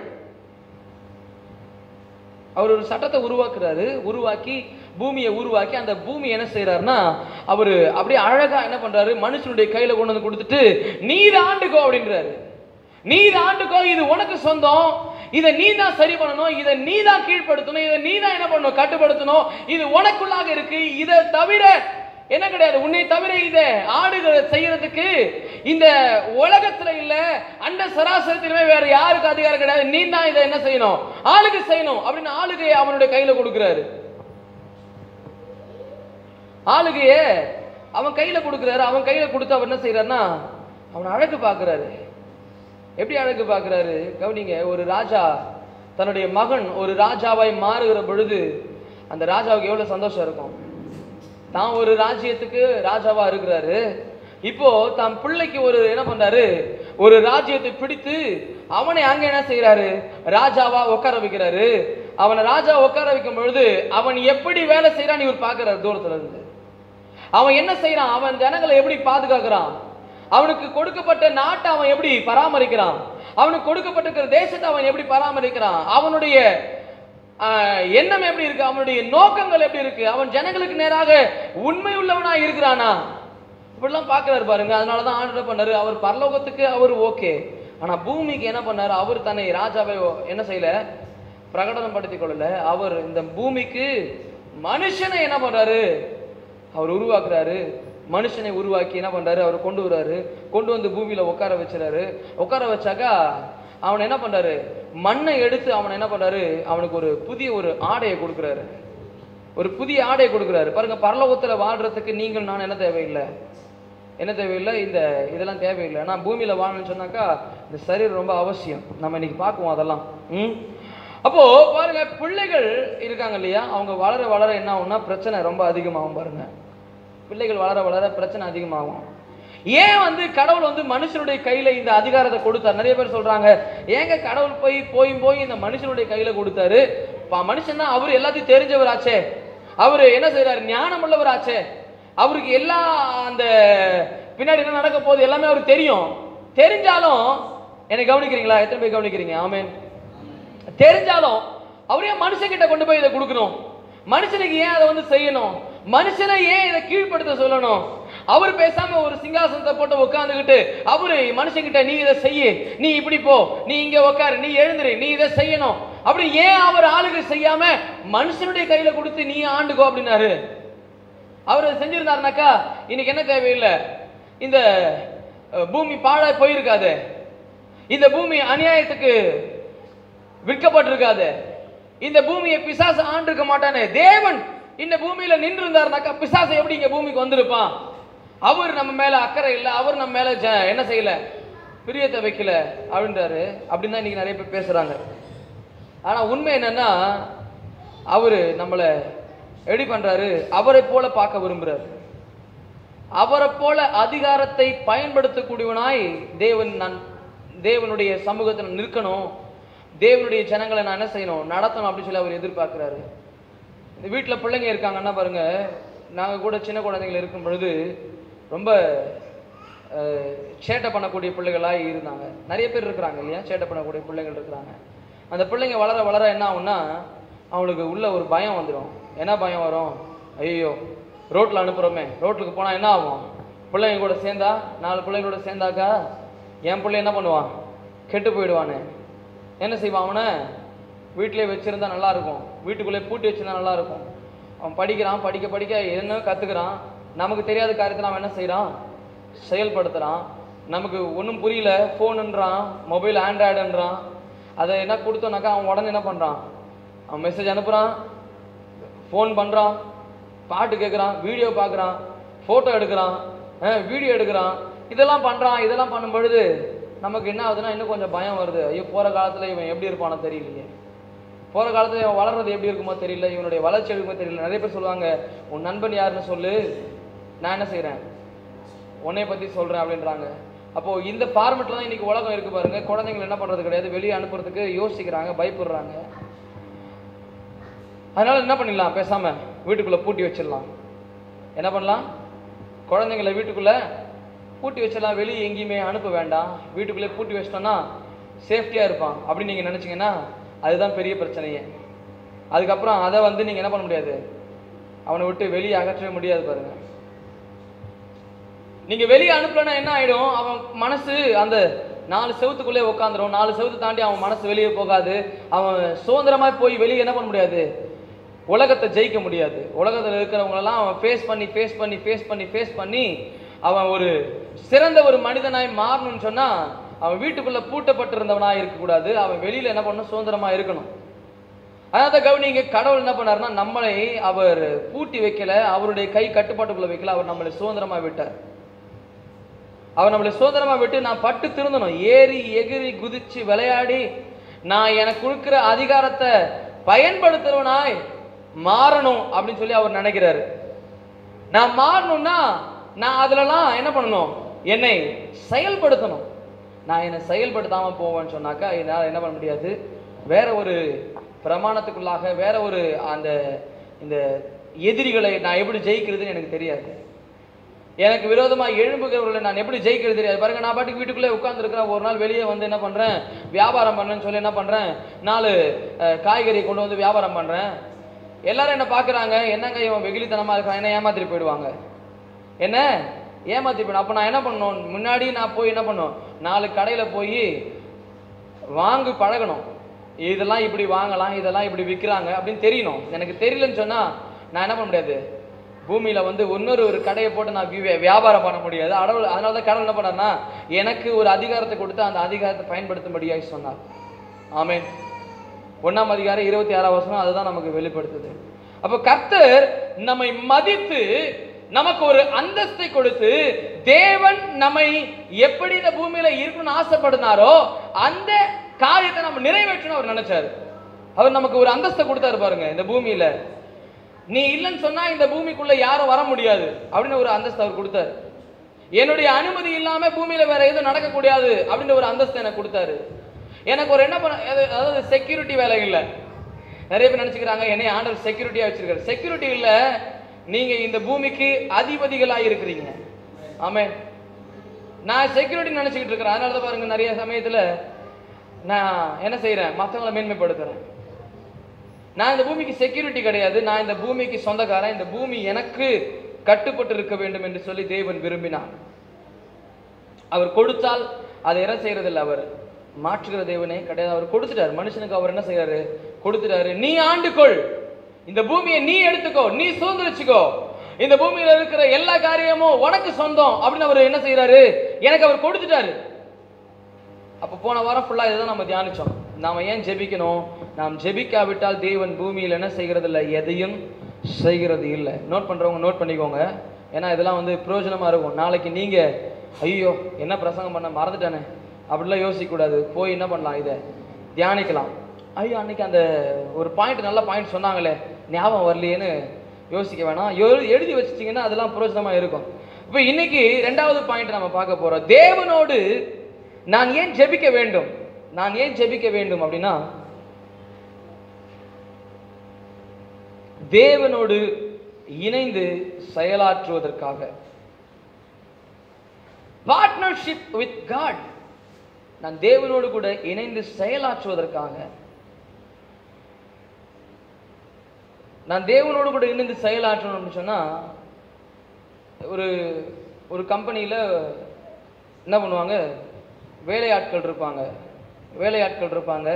அவர் ஒரு சட்டத்தை உருவாக்குறாரு உருவாக்கி பூமியை உருவாக்கி அந்த பூமி என்ன செய்யறாருன்னா அவர் அப்படியே அழகா என்ன பண்றாரு மனுஷனுடைய கையில கொண்டு வந்து கொடுத்துட்டு நீர் ஆண்டுக்கோ அப்படின்றாரு நீர் ஆண்டுக்கோ இது உனக்கு சொந்தம் இதை நீ தான் சரி பண்ணணும் இதை நீ தான் கீழ்ப்படுத்தணும் இதை நீ தான் என்ன பண்ணணும் கட்டுப்படுத்தணும் இது உனக்குள்ளாக இருக்கு இதை தவிர என்ன கிடையாது உன்னை தவிர இதை ஆடுகளை செய்யறதுக்கு இந்த உலகத்துல இல்ல அண்ட சராசரத்திலுமே வேற யாருக்கு அதிகாரம் கிடையாது நீ தான் இதை என்ன செய்யணும் ஆளுக்கு செய்யணும் அப்படின்னு ஆளுகையை அவனுடைய கையில கொடுக்கிறாரு ஆளுகைய அவன் கையில கொடுக்கிறாரு அவன் கையில கொடுத்து அவர் என்ன செய்யறாருன்னா அவன் அழகு பார்க்கறாரு எப்படி அழகு பார்க்கறாரு கவனிங்க ஒரு ராஜா தன்னுடைய மகன் ஒரு ராஜாவாய் மாறுகிற பொழுது அந்த ராஜாவுக்கு எவ்வளவு சந்தோஷம் இருக்கும் தான் ஒரு ராஜ்யத்துக்கு ராஜாவா இருக்கிறாரு இப்போ தன் பிள்ளைக்கு ஒரு என்ன பண்றாரு ஒரு ராஜ்யத்தை பிடித்து அவனை அங்க என்ன செய்யறாரு ராஜாவா உட்கார வைக்கிறாரு அவனை ராஜா உட்கார வைக்கும் பொழுது அவன் எப்படி வேலை செய்யறான்னு இவர் பார்க்கறாரு தூரத்துல இருந்து அவன் என்ன செய்யறான் அவன் ஜனங்களை எப்படி பாதுகாக்கிறான் அவனுக்கு கொடுக்கப்பட்ட நாட்டை அவன் எப்படி பராமரிக்கிறான் அவனுக்கு கொடுக்கப்பட்டிருக்கிற தேசத்தை அவன் எப்படி பராமரிக்கிறான் அவனுடைய ஆஹ், எண்ணம் எப்படி இருக்கு அவனுடைய நோக்கங்கள் எப்படி இருக்கு அவன் ஜனங்களுக்கு நேராக உண்மை உள்ளவனா இருக்கிறானா இப்படிலாம் பார்க்கறாரு பாருங்க அதனாலதான் ஆண்டர் பண்ணாரு அவர் பரலோகத்துக்கு அவர் ஓகே ஆனா பூமிக்கு என்ன பண்ணாரு அவர் தன்னை ராஜாவை என்ன செய்யல பிரகடனம் படுத்திக் கொள்ளல அவர் இந்த பூமிக்கு மனுஷனை என்ன பண்றாரு அவர் உருவாக்குறாரு மனுஷனை உருவாக்கி என்ன பண்றாரு அவர் கொண்டு வராரு கொண்டு வந்து பூமியில உட்கார வச்சுறாரு உட்கார வச்சாக்கா அவன் என்ன பண்றாரு மண்ணை எடுத்து அவன் என்ன பண்றாரு அவனுக்கு ஒரு புதிய ஒரு ஆடையை கொடுக்குறாரு ஒரு புதிய ஆடையை கொடுக்குறாரு பாருங்க பரலோகத்துல வாழ்றதுக்கு நீங்கள் நான் என்ன தேவையில்லை என்ன தேவையில்லை இந்த இதெல்லாம் தேவையில்லை ஆனா பூமியில வாழணும்னு சொன்னாக்கா இந்த சரீரம் ரொம்ப அவசியம் நம்ம இன்னைக்கு பார்க்குவோம் அதெல்லாம் ம் அப்போ பாருங்க பிள்ளைகள் இருக்காங்க இல்லையா அவங்க வளர வளர என்ன ஆகும்னா பிரச்சனை ரொம்ப அதிகமாகும் பாருங்க பிள்ளைகள் வளர வளர பிரச்சனை அதிகமாகும் ஏன் வந்து கடவுள் வந்து மனுஷனுடைய கையில இந்த அதிகாரத்தை கொடுத்தார் நிறைய பேர் சொல்றாங்க ஏங்க கடவுள் போய் போய் போய் இந்த மனுஷனுடைய கையில கொடுத்தாரு ப- மனுஷன் தான் அவர் எல்லாத்தையும் தெரிஞ்சவராச்சே அவர் என்ன செய்றாரு ஞானம் உள்ளவராச்சே அவருக்கு எல்லா அந்த பின்னாடி என்ன நடக்க போகுது எல்லாமே அவருக்கு தெரியும் தெரிஞ்சாலும் என்னை கவனிக்கிறீங்களா எத்தனை பேர் கவனிக்கிறீங்க ஆமென் தெரிஞ்சாலும் அவரே மனுஷங்கிட்ட கொண்டு போய் இதை கொடுக்கணும் மனுஷனுக்கு ஏன் அதை வந்து செய்யணும் மனுஷனை ஏன் இதை கீழ்ப்படுத்த சொல்லணும் அவர் பேசாம ஒரு சிங்காசனத்தை போட்டு உட்காந்துக்கிட்டு அவரு மனுஷங்கிட்ட நீ இதை செய்ய நீ இப்படி போ நீ இங்க உட்காரு நீ எழுந்துரு நீ இதை செய்யணும் அப்படி ஏன் அவர் ஆளுகை செய்யாம மனுஷனுடைய கையில கொடுத்து நீ ஆண்டுக்கோ அப்படின்னாரு அவர் அதை செஞ்சிருந்தாருனாக்கா இன்னைக்கு என்ன தேவையில்லை இந்த அஹ், பூமி பாழா போயிருக்காது இந்த பூமி அநியாயத்துக்கு விற்கப்பட்டிருக்காது இந்த பூமியை பிசாசு ஆண்டிருக்க மாட்டானே தேவன் இந்த பூமியில நின்று இருந்தாருனாக்கா பிசாசு எப்படி இங்க பூமிக்கு வந்திருப்பான் அவர் நம்ம மேல அக்கறை இல்லை அவர் நம்ம மேல ஜ- என்ன செய்யல பிரியத்தை வைக்கல அப்படின்றாரு அப்படின்னு தான் இன்னைக்கு நிறைய பேர் பேசுறாங்க ஆனா உண்மை என்னன்னா அவரு நம்மளை எப்படி பண்றாரு அவரை போல பார்க்க விரும்புறாரு அவரை போல அதிகாரத்தை பயன்படுத்தக்கூடியவனாய் தேவன் நான் தேவனுடைய சமூகத்தில் நிற்கணும் தேவனுடைய ஜனங்களை நான் என்ன செய்யணும் நடத்தணும் அப்படின்னு சொல்லி அவர் எதிர்பார்க்கிறாரு இந்த வீட்டில் பிள்ளைங்க இருக்காங்கன்னா பாருங்க நாங்கள் கூட சின்ன குழந்தைகள் இருக்கும் பொழுது ரொம்ப அஹ், சேட்டை பண்ணக்கூடிய பிள்ளைகளாக இருந்தாங்க நிறைய பேர் இருக்கிறாங்க இல்லையா சேட்டை பண்ணக்கூடிய பிள்ளைகள் இருக்கிறாங்க அந்த பிள்ளைங்க வளர வளர என்ன ஆகும்னா அவங்களுக்கு உள்ள ஒரு பயம் வந்துடும் என்ன பயம் வரும் ஐயோ ரோட்டில் அனுப்புகிறோமே ரோட்டுக்கு போனால் என்ன ஆகும் பிள்ளைங்க கூட சேர்ந்தா நாலு பிள்ளைங்களோட சேர்ந்தாக்கா என் பிள்ளை என்ன பண்ணுவான் கெட்டு போயிடுவானே என்ன செய்வான் அவனை வீட்டிலே வச்சிருந்தா நல்லா இருக்கும் வீட்டுக்குள்ளே பூட்டி வச்சிருந்தா நல்லா இருக்கும் அவன் படிக்கிறான் படிக்க படிக்க என்ன கத்துக்கிறான் நமக்கு தெரியாத காரியத்தை அவன் என்ன செய்றான் செயல்படுத்துறான் நமக்கு ஒன்றும் புரியல ஃபோனுன்றான் மொபைல் ஆண்ட்ராய்டுன்றான் அதை என்ன கொடுத்தோன்னாக்கா அவன் உடனே என்ன பண்ணுறான் அவன் மெசேஜ் அனுப்புகிறான் ஃபோன் பண்ணுறான் பாட்டு கேட்குறான் வீடியோ பார்க்குறான் ஃபோட்டோ எடுக்கிறான் வீடியோ எடுக்கிறான் இதெல்லாம் பண்ணுறான் இதெல்லாம் பண்ணும் பொழுது நமக்கு என்ன ஆகுதுன்னா இன்னும் கொஞ்சம் பயம் வருது ஐயோ போகிற காலத்தில் இவன் எப்படி இருப்பானோ தெரியலையே போகிற காலத்தில் இவன் வளர்றது எப்படி இருக்குமோ தெரியல இவனுடைய வளர்ச்சி இருக்குமோ தெரியல நிறைய பேர் சொல்லுவாங்க உன் நண்பன் யாருன்னு சொல்லு நான் என்ன செய்கிறேன் உன்னைய பற்றி சொல்கிறேன் அப்படின்றாங்க அப்போது இந்த ஃபார்மெட்டில் தான் இன்றைக்கி உலகம் இருக்குது பாருங்க குழந்தைங்களை என்ன பண்ணுறது கிடையாது வெளியே அனுப்புறதுக்கு யோசிக்கிறாங்க பயப்படுறாங்க அதனால என்ன பண்ணிடலாம் பேசாம வீட்டுக்குள்ள பூட்டி வச்சிடலாம் என்ன பண்ணலாம் குழந்தைங்களை வீட்டுக்குள்ள பூட்டி வச்சிடலாம் வெளியே எங்கேயுமே அனுப்ப வேண்டாம் வீட்டுக்குள்ளே பூட்டி வச்சிட்டோம்னா சேஃப்டியாக இருப்பான் அப்படின்னு நீங்கள் நினச்சிங்கன்னா அதுதான் பெரிய பிரச்சனையே அதுக்கப்புறம் அதை வந்து நீங்கள் என்ன பண்ண முடியாது அவனை விட்டு வெளியே அகற்றவே முடியாது பாருங்க நீங்க வெளியே அனுப்பலன்னா என்ன ஆயிடும் அவன் மனசு அந்த நாலு செவத்துக்குள்ளே உட்காந்துரும் நாலு செவத்து தாண்டி அவன் மனசு வெளியே போகாது அவன் சுதந்திரமா போய் வெளியே என்ன பண்ண முடியாது உலகத்தை ஜெயிக்க முடியாது உலகத்தில் இருக்கிறவங்களெல்லாம் அவன் ஃபேஸ் பண்ணி ஃபேஸ் பண்ணி ஃபேஸ் பண்ணி ஃபேஸ் பண்ணி அவன் ஒரு சிறந்த ஒரு மனிதனாய் மாறணும்னு சொன்னா அவன் வீட்டுக்குள்ள பூட்டப்பட்டிருந்தவனாய் இருக்கக்கூடாது அவன் வெளியில என்ன பண்ணணும் சுதந்திரமா இருக்கணும் அதாவது கவனிங்க கடவுள் என்ன பண்ணாருன்னா நம்மளை அவர் பூட்டி வைக்கல அவருடைய கை கட்டுப்பாட்டுக்குள்ள வைக்கல அவர் நம்மளை சுதந்திரமா விட்டார் அவர் நம்மளை சுதந்திரமா விட்டு நான் பட்டு திருந்தணும் ஏறி எகிரி குதிச்சு விளையாடி நான் எனக்கு கொடுக்கிற அதிகாரத்தை பயன்படுத்துறவனாய் மாறணும் அப்படின்னு சொல்லி அவர் நினைக்கிறாரு நான் மாறணும்னா நான் அதுலலாம் என்ன பண்ணணும் என்னை செயல்படுத்தணும் நான் என்னை செயல்படுத்தாம போவேன்னு சொன்னாக்கா என்னால் என்ன பண்ண முடியாது வேற ஒரு பிரமாணத்துக்குள்ளாக வேற ஒரு அந்த இந்த எதிரிகளை நான் எப்படி ஜெயிக்கிறதுன்னு எனக்கு தெரியாது எனக்கு விரோதமா எழும்புகிறவர்களை நான் எப்படி ஜெயிக்கிறது தெரியாது பாருங்க நான் பாட்டுக்கு வீட்டுக்குள்ளே உட்கார்ந்துருக்கிறேன் ஒரு நாள் வெளியே வந்து என்ன பண்றேன் வியாபாரம் பண்ணேன்னு சொல்லி என்ன பண்றேன் நாலு அஹ், காய்கறி கொண்டு வந்து வியாபாரம் பண்றேன் எல்லாரும் என்ன பார்க்கறாங்க என்னங்க இவன் வெகுளித்தனமா இருக்கான் என்ன ஏமாத்திட்டு போயிடுவாங்க என்ன ஏமாத்தி போயிடும் அப்போ நான் என்ன பண்ணணும் முன்னாடி நான் போய் என்ன பண்ணணும் நாலு கடையில போய் வாங்கி பழகணும் இதெல்லாம் இப்படி வாங்கலாம் இதெல்லாம் இப்படி விற்கிறாங்க அப்படின்னு தெரியணும் எனக்கு தெரியலன்னு சொன்னா நான் என்ன பண்ண முடியாது பூமியில வந்து இன்னொரு ஒரு கடையை போட்டு நான் வி- வியாபாரம் பண்ண முடியாது கடவுள் அதனால தான் கடவுள் என்ன பண்ணார்னா எனக்கு ஒரு அதிகாரத்தை கொடுத்து அந்த அதிகாரத்தை பயன்படுத்தும்படியாக சொன்னார் ஆமென் ஒண்ணாம் அதிகாரம் இருபத்தி ஆறாம் வருஷம் அதுதான் நமக்கு வெளிப்படுத்துது அப்ப கர்த்தர் நம்மை மதித்து நமக்கு ஒரு அந்தஸ்தை கொடுத்து தேவன் நம்மை எப்படி இந்த பூமியில இருக்கணும்னு ஆசைப்படுனாரோ அந்த காரியத்தை நம்ம நிறைவேற்றணும் அவர் நினைச்சாரு அவர் நமக்கு ஒரு அந்தஸ்தை கொடுத்தாரு பாருங்க இந்த பூமியில நீ இல்லைன்னு சொன்னா இந்த பூமிக்குள்ள யாரும் வர முடியாது அப்படின்னு ஒரு அந்தஸ்து அவர் கொடுத்தாரு என்னுடைய அனுமதி இல்லாம பூமியில வேற எதுவும் நடக்கக்கூடாது அப்படின்னு ஒரு அந்தஸ்து எனக்கு கொடுத்தாரு எனக்கு ஒரு என்ன பண்ண அது- அதாவது செக்யூரிட்டி வேலை இல்லை நிறைய பேர் நினைச்சுக்கிறாங்க என்னை ஆண்டவர் செக்யூரிட்டியா வச்சிருக்காரு செக்யூரிட்டி இல்ல நீங்க இந்த பூமிக்கு அதிபதிகளா இருக்கிறீங்க ஆமே நான் செக்யூரிட்டி நினைச்சுக்கிட்டு இருக்கிறேன் அதனால தான் பாருங்க நிறைய சமயத்துல நான் என்ன செய்றேன் மற்றவங்களை மேன்மைப்படுத்துறேன் நான் இந்த பூமிக்கு செக்யூரிட்டி கிடையாது நான் இந்த பூமிக்கு சொந்தக்காரன் இந்த பூமி எனக்கு கட்டுப்பட்டு இருக்க வேண்டும் என்று சொல்லி தேவன் விரும்பினார் அவர் கொடுத்தால் அதை என்ன செய்யறதில்ல அவர் மாற்றுகிற தேவனே கிடையாது அவர் கொடுத்துட்டார் மனுஷனுக்கு அவர் என்ன செய்யறாரு கொடுத்துட்டாரு நீ ஆண்டுகொள் இந்த பூமியை நீ எடுத்துக்கோ நீ சுதந்திரிச்சுக்கோ இந்த பூமியில இருக்கிற எல்லா காரியமும் உனக்கு சொந்தம் அப்படின்னு அவர் என்ன செய்யறாரு எனக்கு அவர் கொடுத்துட்டாரு அப்போ போன வாரம் ஃபுல்லாக இதுதான் நம்ம தியானிச்சோம் நாம ஏன் ஜெபிக்கணும் நாம் ஜெபிக்காவிட்டால் தேவன் பூமியில் என்ன செய்கிறது இல்லை எதையும் செய்கிறது இல்லை நோட் பண்றவங்க நோட் பண்ணிக்கோங்க ஏன்னா இதெல்லாம் வந்து பிரயோஜனமா இருக்கும் நாளைக்கு நீங்க ஐயோ என்ன பிரசங்கம் பண்ண மறந்துட்டானே அப்படிலாம் யோசிக்கக்கூடாது போய் என்ன பண்ணலாம் இதை தியானிக்கலாம் ஐயோ அன்னைக்கு அந்த ஒரு பாயிண்ட் நல்ல பாயிண்ட் சொன்னாங்களே ஞாபகம் வரலையேன்னு யோசிக்க வேணாம் எழு- எழுதி வச்சிட்டிங்கன்னா அதெல்லாம் பிரயோஜனமா இருக்கும் இப்போ இன்னைக்கு ரெண்டாவது பாயிண்ட் நம்ம பார்க்க போறோம் தேவனோடு நான் ஏன் ஜெபிக்க வேண்டும் நான் ஏன் ஜெபிக்க வேண்டும் அப்படின்னா தேவனோடு இணைந்து செயலாற்றுவதற்காக பார்ட்னர்ஷிப் வித் காட் நான் தேவனோடு கூட இணைந்து செயலாற்றுவதற்காக நான் தேவனோடு கூட இணைந்து செயலாற்றணும் அப்படின்னு சொன்னா ஒரு ஒரு கம்பெனியில் என்ன பண்ணுவாங்க வேலையாட்கள் இருப்பாங்க வேலையாட்கள் இருப்பாங்க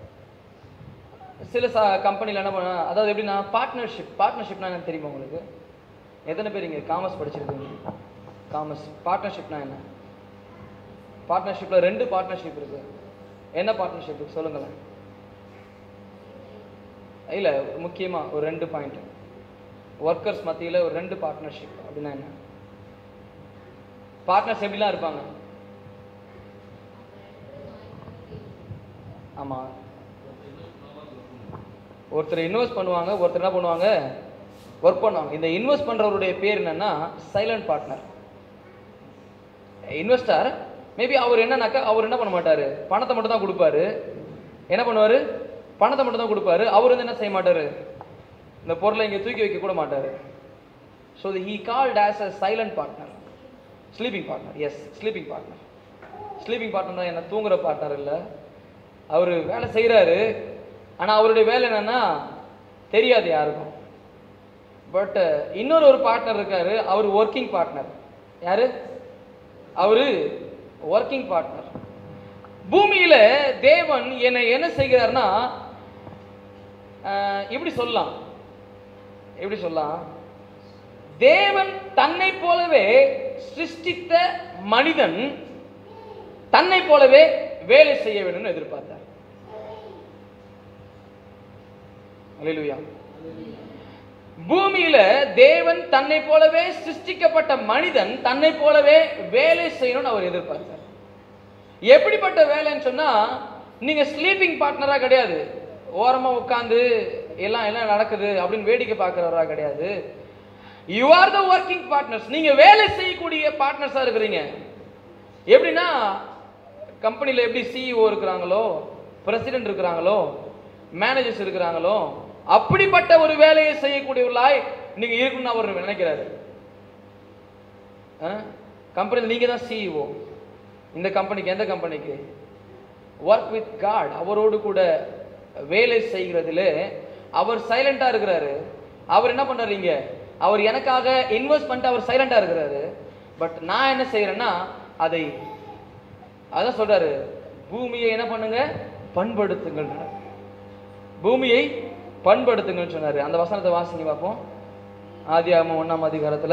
சில ச கம்பெனியில் என்ன பண்ண அதாவது எப்படின்னா பார்ட்னர்ஷிப் பார்ட்னர்ஷிப்னா என்ன தெரியுமா உங்களுக்கு எத்தனை பேர் இங்கே காமர்ஸ் படிச்சிருக்கீங்க காமர்ஸ் பார்ட்னர்ஷிப்னா என்ன பார்ட்னர்ஷிப்பில் ரெண்டு பார்ட்னர்ஷிப் இருக்கு என்ன பார்ட்னர்ஷிப் சொல்லுங்களேன் இல்லை முக்கியமாக ஒரு ரெண்டு பாயிண்ட் ஒர்க்கர்ஸ் மத்தியில் ஒரு ரெண்டு பார்ட்னர்ஷிப் அப்படின்னா என்ன பார்ட்னர்ஸ் எப்படிலாம் இருப்பாங்க ஆமாம் ஒருத்தர் இன்வெஸ்ட் பண்ணுவாங்க ஒருத்தர் என்ன பண்ணுவாங்க ஒர்க் பண்ணுவாங்க இந்த இன்வெஸ்ட் பண்றவருடைய பேர் என்னன்னா சைலண்ட் பார்ட்னர் இன்வெஸ்டர் மேபி அவர் என்னன்னாக்கா அவர் என்ன பண்ண மாட்டாரு பணத்தை மட்டும் தான் கொடுப்பாரு என்ன பண்ணுவாரு பணத்தை மட்டும் தான் கொடுப்பாரு அவர் வந்து என்ன செய்ய மாட்டாரு இந்த பொருளை இங்க தூக்கி வைக்க கூட மாட்டாரு so he called as a silent partner sleeping partner yes sleeping partner sleeping partner என்ன தூங்குற பார்ட்னர் இல்லை அவர் வேலை செய்கிறாரு ஆனால் அவருடைய வேலை என்னன்னா தெரியாது யாருக்கும் பட் இன்னொரு ஒரு பார்ட்னர் இருக்காரு அவர் ஒர்க்கிங் பார்ட்னர் யாரு அவரு ஒர்க்கிங் பார்ட்னர் பூமியில தேவன் என்னை என்ன செய்கிறார்னா அஹ், இப்படி சொல்லலாம் எப்படி சொல்லலாம் தேவன் தன்னை போலவே சிருஷ்டித்த மனிதன் தன்னை போலவே வேலை செய்ய வேண்டும்னு எதிர்பார்த்தார் அல்லேலூயா பூமியில தேவன் தன்னை போலவே சிருஷ்டிக்கப்பட்ட மனிதன் தன்னை போலவே வேலை செய்யணும்னு அவர் எதிர்பார்த்தார் எப்படிப்பட்ட வேலைன்னு சொன்னா நீங்க ஸ்லீப்பிங் பார்ட்னரா கிடையாது ஓரமா உட்காந்து எல்லாம் எல்லாம் நடக்குது அப்படின்னு வேடிக்கை பார்க்கறவரா கிடையாது you are the working partners நீங்க வேலை செய்யக்கூடிய பார்ட்னர்ஸா இருக்கிறீங்க எப்படின்னா கம்பெனியில் எப்படி சிஇஓ இருக்கிறாங்களோ பிரசிடென்ட் இருக்கிறாங்களோ மேனேஜர்ஸ் இருக்கிறாங்களோ அப்படிப்பட்ட ஒரு வேலையை செய்யக்கூடியவர்களாய் நீங்க இருக்கணும்னு அவர் நினைக்கிறாரு கம்பெனியில் நீங்க தான் சிஇஓ இந்த கம்பெனிக்கு எந்த கம்பெனிக்கு ஒர்க் வித் காட் அவரோடு கூட வேலை செய்கிறதுல அவர் சைலண்டா இருக்கிறாரு அவர் என்ன பண்றாருங்க அவர் எனக்காக இன்வெஸ்ட் பண்ணிட்டு அவர் சைலண்டா இருக்கிறாரு பட் நான் என்ன செய்யறேன்னா அதை அதான் சொல்றாரு பூமியை என்ன பண்ணுங்க பண்படுத்துங்கள் பூமியை பண்படுத்துங்கள்னு சொன்னாரு அந்த வசனத்தை வாசிங்க பார்ப்போம் ஆதியாகமம் ஒண்ணாம் அதிகாரத்துல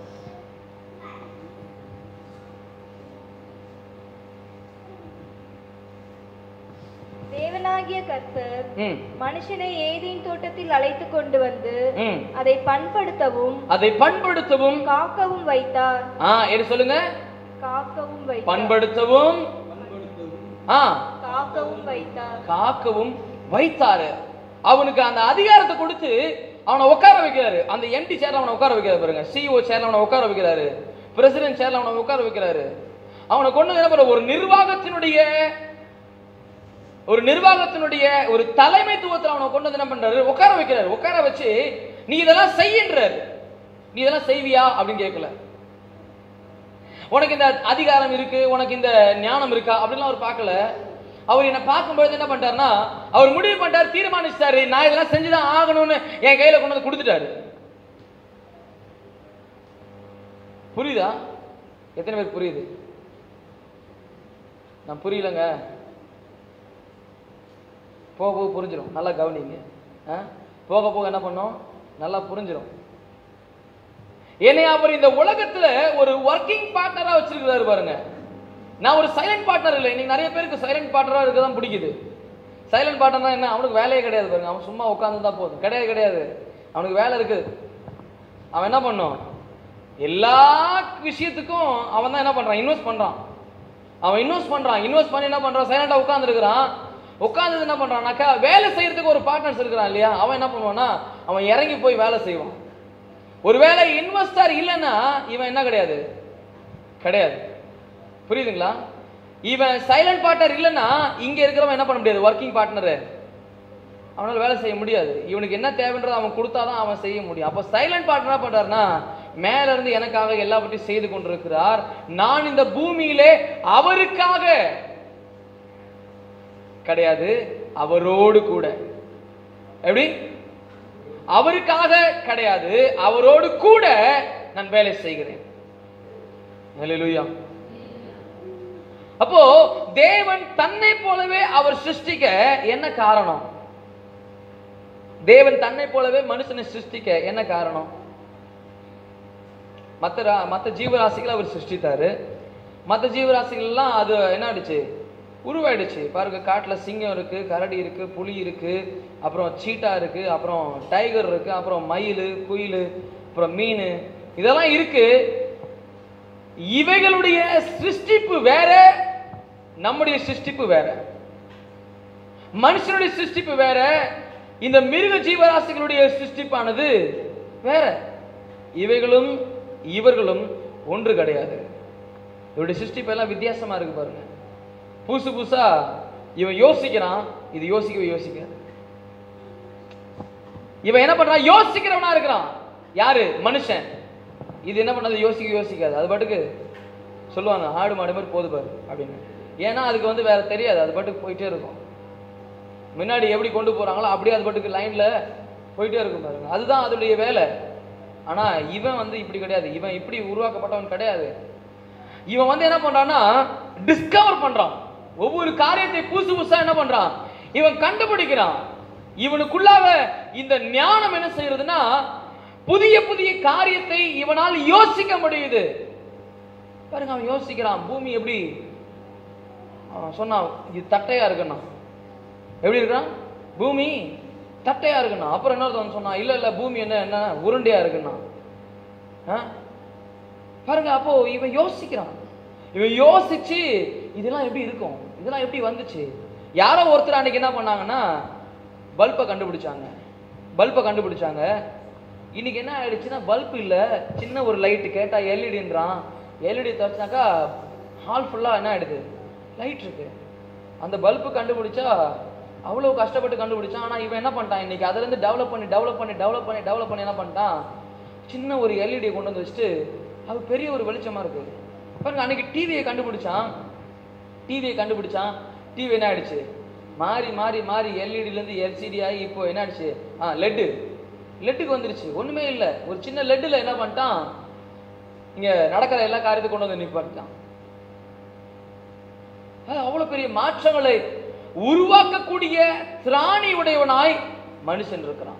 தேவனாகிய கர்த்தர் ம் மனுஷனை ஏதேன் தோட்டத்தில் அழைத்து கொண்டு வந்து ம் அதை பண்படுத்தவும் அதை பண்படுத்தவும் காக்கவும் வைத்தார் ஆ என்ன சொல்லுங்க காக்கவும் வைத்தார் பண்படுத்தவும் ஆ காக்கவும் வைத்தார் காக்கவும் வைத்தாரு அவனுக்கு அந்த அதிகாரத்தை கொடுத்து அவனை உட்கார வைக்கிறாரு அந்த எம்டி சேர்ல அவனை உட்கார வைக்கிறாரு பாருங்க சிஇஓ சேர்ல அவனை உட்கார வைக்கிறாரு பிரசிடென்ட் சேர்ல அவனை உட்கார வைக்கிறாரு அவனை கொண்டு வந்து என்ன பண்ற ஒரு நிர்வாகத்தினுடைய ஒரு நிர்வாகத்தினுடைய ஒரு தலைமைத்துவத்தில் அவனை கொண்டு வந்து என்ன பண்றாரு உட்கார வைக்கிறாரு உட்கார வச்சு நீ இதெல்லாம் செய்யின்றாரு நீ இதெல்லாம் செய்வியா அப்படின்னு கேட்கல உனக்கு இந்த அதிகாரம் இருக்கு உனக்கு இந்த ஞானம் இருக்கா அப்படிலாம் அவர் பார்க்கல அவர் என்ன பார்க்கும்போது என்ன பண்ணிட்டாருன்னா அவர் முடிவு பண்ணிட்டாரு தீர்மானிச்சிட்டாரு நான் இதெல்லாம் செஞ்சுதான் ஆகணும்னு என் கையில கொண்டு வந்து கொடுத்துட்டாரு புரியுதா எத்தனை பேர் புரியுது நான் புரியலங்க போக போக புரிஞ்சிடும் நல்லா கவனிங்க ஆ? போக போக என்ன பண்ணோம் நல்லா புரிஞ்சிடும் என்னை அவர் இந்த உலகத்துல ஒரு ஒர்க்கிங் பார்ட்னரா வச்சிருக்கிறாரு பாருங்க நான் ஒரு சைலண்ட் பார்ட்னர் இல்லை இன்னைக்கு நிறைய பேருக்கு சைலண்ட் பார்ட்னரா இருக்க தான் பிடிக்குது சைலண்ட் பார்ட்னர் என்ன அவனுக்கு வேலையே கிடையாது பாருங்க அவன் சும்மா உட்கார்ந்து தான் போதும் கிடையாது கிடையாது அவனுக்கு வேலை இருக்குது அவன் என்ன பண்ணும் எல்லா விஷயத்துக்கும் அவன் தான் என்ன பண்றான் இன்வெஸ்ட் பண்றான் அவன் இன்வெஸ்ட் பண்றான் இன்வெஸ்ட் பண்ணி என்ன பண்றான் சைலண்டா உட்காந்துருக்கிறான் உட்காந்து என்ன பண்றான்னாக்கா வேலை செய்யறதுக்கு ஒரு பார்ட்னர்ஸ் இருக்கிறான் இல்லையா அவன் என்ன பண்ணுவான்னா அவன் இறங்கி போய் வேலை செய்வான் ஒருவேளை இன்வெஸ்டர் இல்லைன்னா இவன் என்ன கிடையாது கிடையாது புரியுதுங்களா இவன் சைலண்ட் பார்ட்னர் இல்லைன்னா இங்க இருக்கிறவன் என்ன பண்ண முடியாது ஒர்க்கிங் பார்ட்னரு அவனால வேலை செய்ய முடியாது இவனுக்கு என்ன தேவைன்றதை அவன் கொடுத்தாதான் அவன் செய்ய முடியும் அப்போ சைலண்ட் பார்ட்னர் என்ன பண்றாருன்னா மேல இருந்து எனக்காக எல்லாவற்றையும் செய்து கொண்டிருக்கிறார் நான் இந்த பூமியிலே அவருக்காக கிடையாது அவரோடு கூட எப்படி அவருக்காக கிடையாது அவரோடு கூட நான் வேலை செய்கிறேன் ஹalleluya அப்போ தேவன் தன்னை போலவே அவர் சிருஷ்டிக்க என்ன காரணம் தேவன் தன்னை போலவே மனுஷனை சிருஷ்டிக்க என்ன காரணம் மற்ற ரா- மற்ற ஜீவராசிகளை அவர் சிருஷ்டித்தாரு மற்ற ஜீவராசிகள் எல்லாம் அது என்ன ஆயிடுச்சு உருவாயிடுச்சு பாருங்க காட்டுல சிங்கம் இருக்கு கரடி இருக்கு புலி இருக்கு அப்புறம் சீட்டா இருக்கு அப்புறம் டைகர் இருக்கு அப்புறம் மயில் குயில் அப்புறம் மீன் இதெல்லாம் இருக்கு இவைகளுடைய சிருஷ்டிப்பு வேற நம்முடைய சிருஷ்டிப்பு வேற மனுஷனுடைய சிருஷ்டிப்பு வேற இந்த மிருக ஜீவராசிகளுடைய சிருஷ்டிப்பானது வேற இவைகளும் இவர்களும் ஒன்று கிடையாது இவருடைய சிருஷ்டிப்பு எல்லாம் வித்தியாசமா இருக்கு பாருங்க புதுசு புதுசா இவன் யோசிக்கிறான் இது யோசிக்கவே யோசிக்க இவன் என்ன பண்றான் யோசிக்கிறவனா இருக்கிறான் யாரு மனுஷன் இது என்ன பண்ணாது யோசிக்க யோசிக்காது அது பாட்டுக்கு சொல்லுவாங்க ஆடு மாடு மாதிரி போது பாரு அப்படின்னு ஏன்னா அதுக்கு வந்து வேற தெரியாது அது பாட்டுக்கு போயிட்டே இருக்கும் முன்னாடி எப்படி கொண்டு போறாங்களோ அப்படியே அது பாட்டுக்கு லைன்ல போயிட்டே இருக்கும் பாருங்க அதுதான் அதோடைய வேலை ஆனா இவன் வந்து இப்படி கிடையாது இவன் இப்படி உருவாக்கப்பட்டவன் கிடையாது இவன் வந்து என்ன பண்றான்னா டிஸ்கவர் பண்றான் ஒவ்வொரு காரியத்தை புதுசு புதுசா என்ன பண்றான் இவன் கண்டுபிடிக்கிறான் இவனுக்குள்ளாக இந்த ஞானம் என்ன செய்யறதுன்னா புதிய புதிய காரியத்தை இவனால் யோசிக்க முடியுது பாருங்க அவன் யோசிக்கிறான் பூமி எப்படி அவன் சொன்னான் இது தட்டையா இருக்குன்னா எப்படி இருக்கான் பூமி தட்டையா இருக்குண்ணா அப்புறம் இன்னொருத்தவன் சொன்னான் இல்ல இல்ல பூமி என்ன என்ன உருண்டையா இருக்குண்ணா ஆ? பாருங்க அப்போ இவன் யோசிக்கிறான் இவன் யோசிச்சு இதெல்லாம் எப்படி இருக்கும் இதெல்லாம் எப்படி வந்துச்சு யாரோ ஒருத்தர் அன்னைக்கு என்ன பண்ணாங்கன்னா பல்பை கண்டுபிடிச்சாங்க பல்பை கண்டுபிடிச்சாங்க இன்னைக்கு என்ன ஆயிடுச்சுன்னா பல்ப் இல்ல சின்ன ஒரு லைட் கேட்டா எல்இடின்றான் எல்இடி தடிச்சாக்கா ஹால் ஃபுல்லா என்ன ஆயிடுது லைட் இருக்கு அந்த பல்பு கண்டுபிடிச்சா அவ்வளவு கஷ்டப்பட்டு கண்டுபிடிச்சான் ஆனா இவன் என்ன பண்ணிட்டான் இன்னைக்கு அதுல இருந்து டெவலப் பண்ணி டெவலப் பண்ணி டெவலப் பண்ணி டெவலப் பண்ணி என்ன பண்ணிட்டான் சின்ன ஒரு எல்இடி கொண்டு வந்து வச்சுட்டு அது பெரிய ஒரு வெளிச்சமா இருக்கு பாருங்க அன்னைக்கு டிவியை கண்டுபிடிச்சான் டிவியை கண்டுபிடிச்சான் டிவி என்ன ஆயிடுச்சு மாறி மாறி மாறி எல்இடில இருந்து எல்சிடி ஆகி இப்போ என்ன ஆயிடுச்சு ஆ லெட்டு லெட்டுக்கு வந்துருச்சு ஒண்ணுமே இல்லை ஒரு சின்ன லெட்டுல என்ன பண்ணிட்டான் இங்க நடக்கிற எல்லா காரியத்தையும் கொண்டு வந்து நிப்பாட்டிட்டான் அது அவ்வளவு பெரிய மாற்றங்களை உருவாக்கக்கூடிய திராணி உடையவனாய் மனுஷன் இருக்கிறான்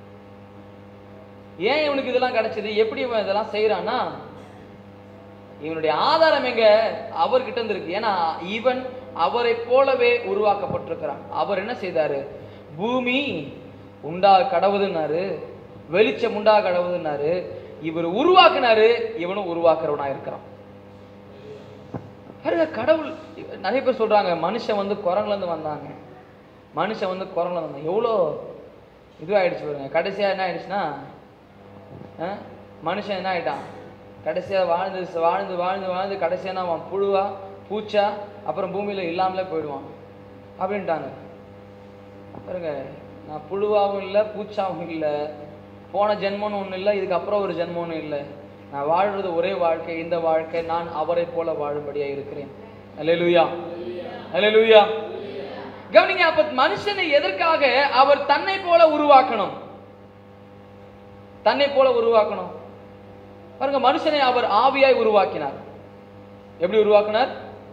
ஏன் இவனுக்கு இதெல்லாம் கிடைச்சது எப்படி இவன் இதெல்லாம் செய்யறான்னா இவனுடைய ஆதாரம் எங்க அவர்கிட்ட இருந்து இருக்கு ஏன்னா இவன் அவரை போலவே உருவாக்கப்பட்டிருக்கிறான் அவர் என்ன செய்தாரு பூமி உண்டா கடவுதுன்னாரு வெளிச்சம் உண்டா கடவுதுன்னாரு இவர் உருவாக்குனாரு இவனும் உருவாக்குறவனா இருக்கிறான் பாருங்க கடவுள் நிறைய பேர் சொல்றாங்க மனுஷன் வந்து குரங்குல இருந்து வந்தாங்க மனுஷன் வந்து குரங்குல இருந்து வந்தான் எவ்வளோ இதுவாயிடுச்சு பாருங்க கடைசியா என்ன ஆயிடுச்சுன்னா ஆ? மனுஷன் என்ன ஆயிட்டான் கடைசியா வாழ்ந்து வாழ்ந்து வாழ்ந்து வாழ்ந்து கடைசியா என்ன அவன் புழுவா பூச்சா அப்புறம் பூமியில இல்லாமலே போயிடுவான் அப்படின்ட்டாங்க பாருங்க நான் புழுவாவும் இல்லை பூச்சாவும் இல்லை போன ஜென்மம்னு ஒன்றும் இல்லை இதுக்கப்புறம் ஒரு ஜென்மம்னு இல்லை நான் வாழ்றது ஒரே வாழ்க்கை இந்த வாழ்க்கை நான் அவரை போல வாழும்படியா இருக்கிறேன் அல்லேலூயா அல்லேலூயா கவனிங்க அப்ப மனுஷனை எதற்காக அவர் தன்னை போல உருவாக்கணும் தன்னை போல உருவாக்கணும் பாருங்க மனுஷனை அவர் ஆவியாய் உருவாக்கினார் எப்படி உருவாக்கினார்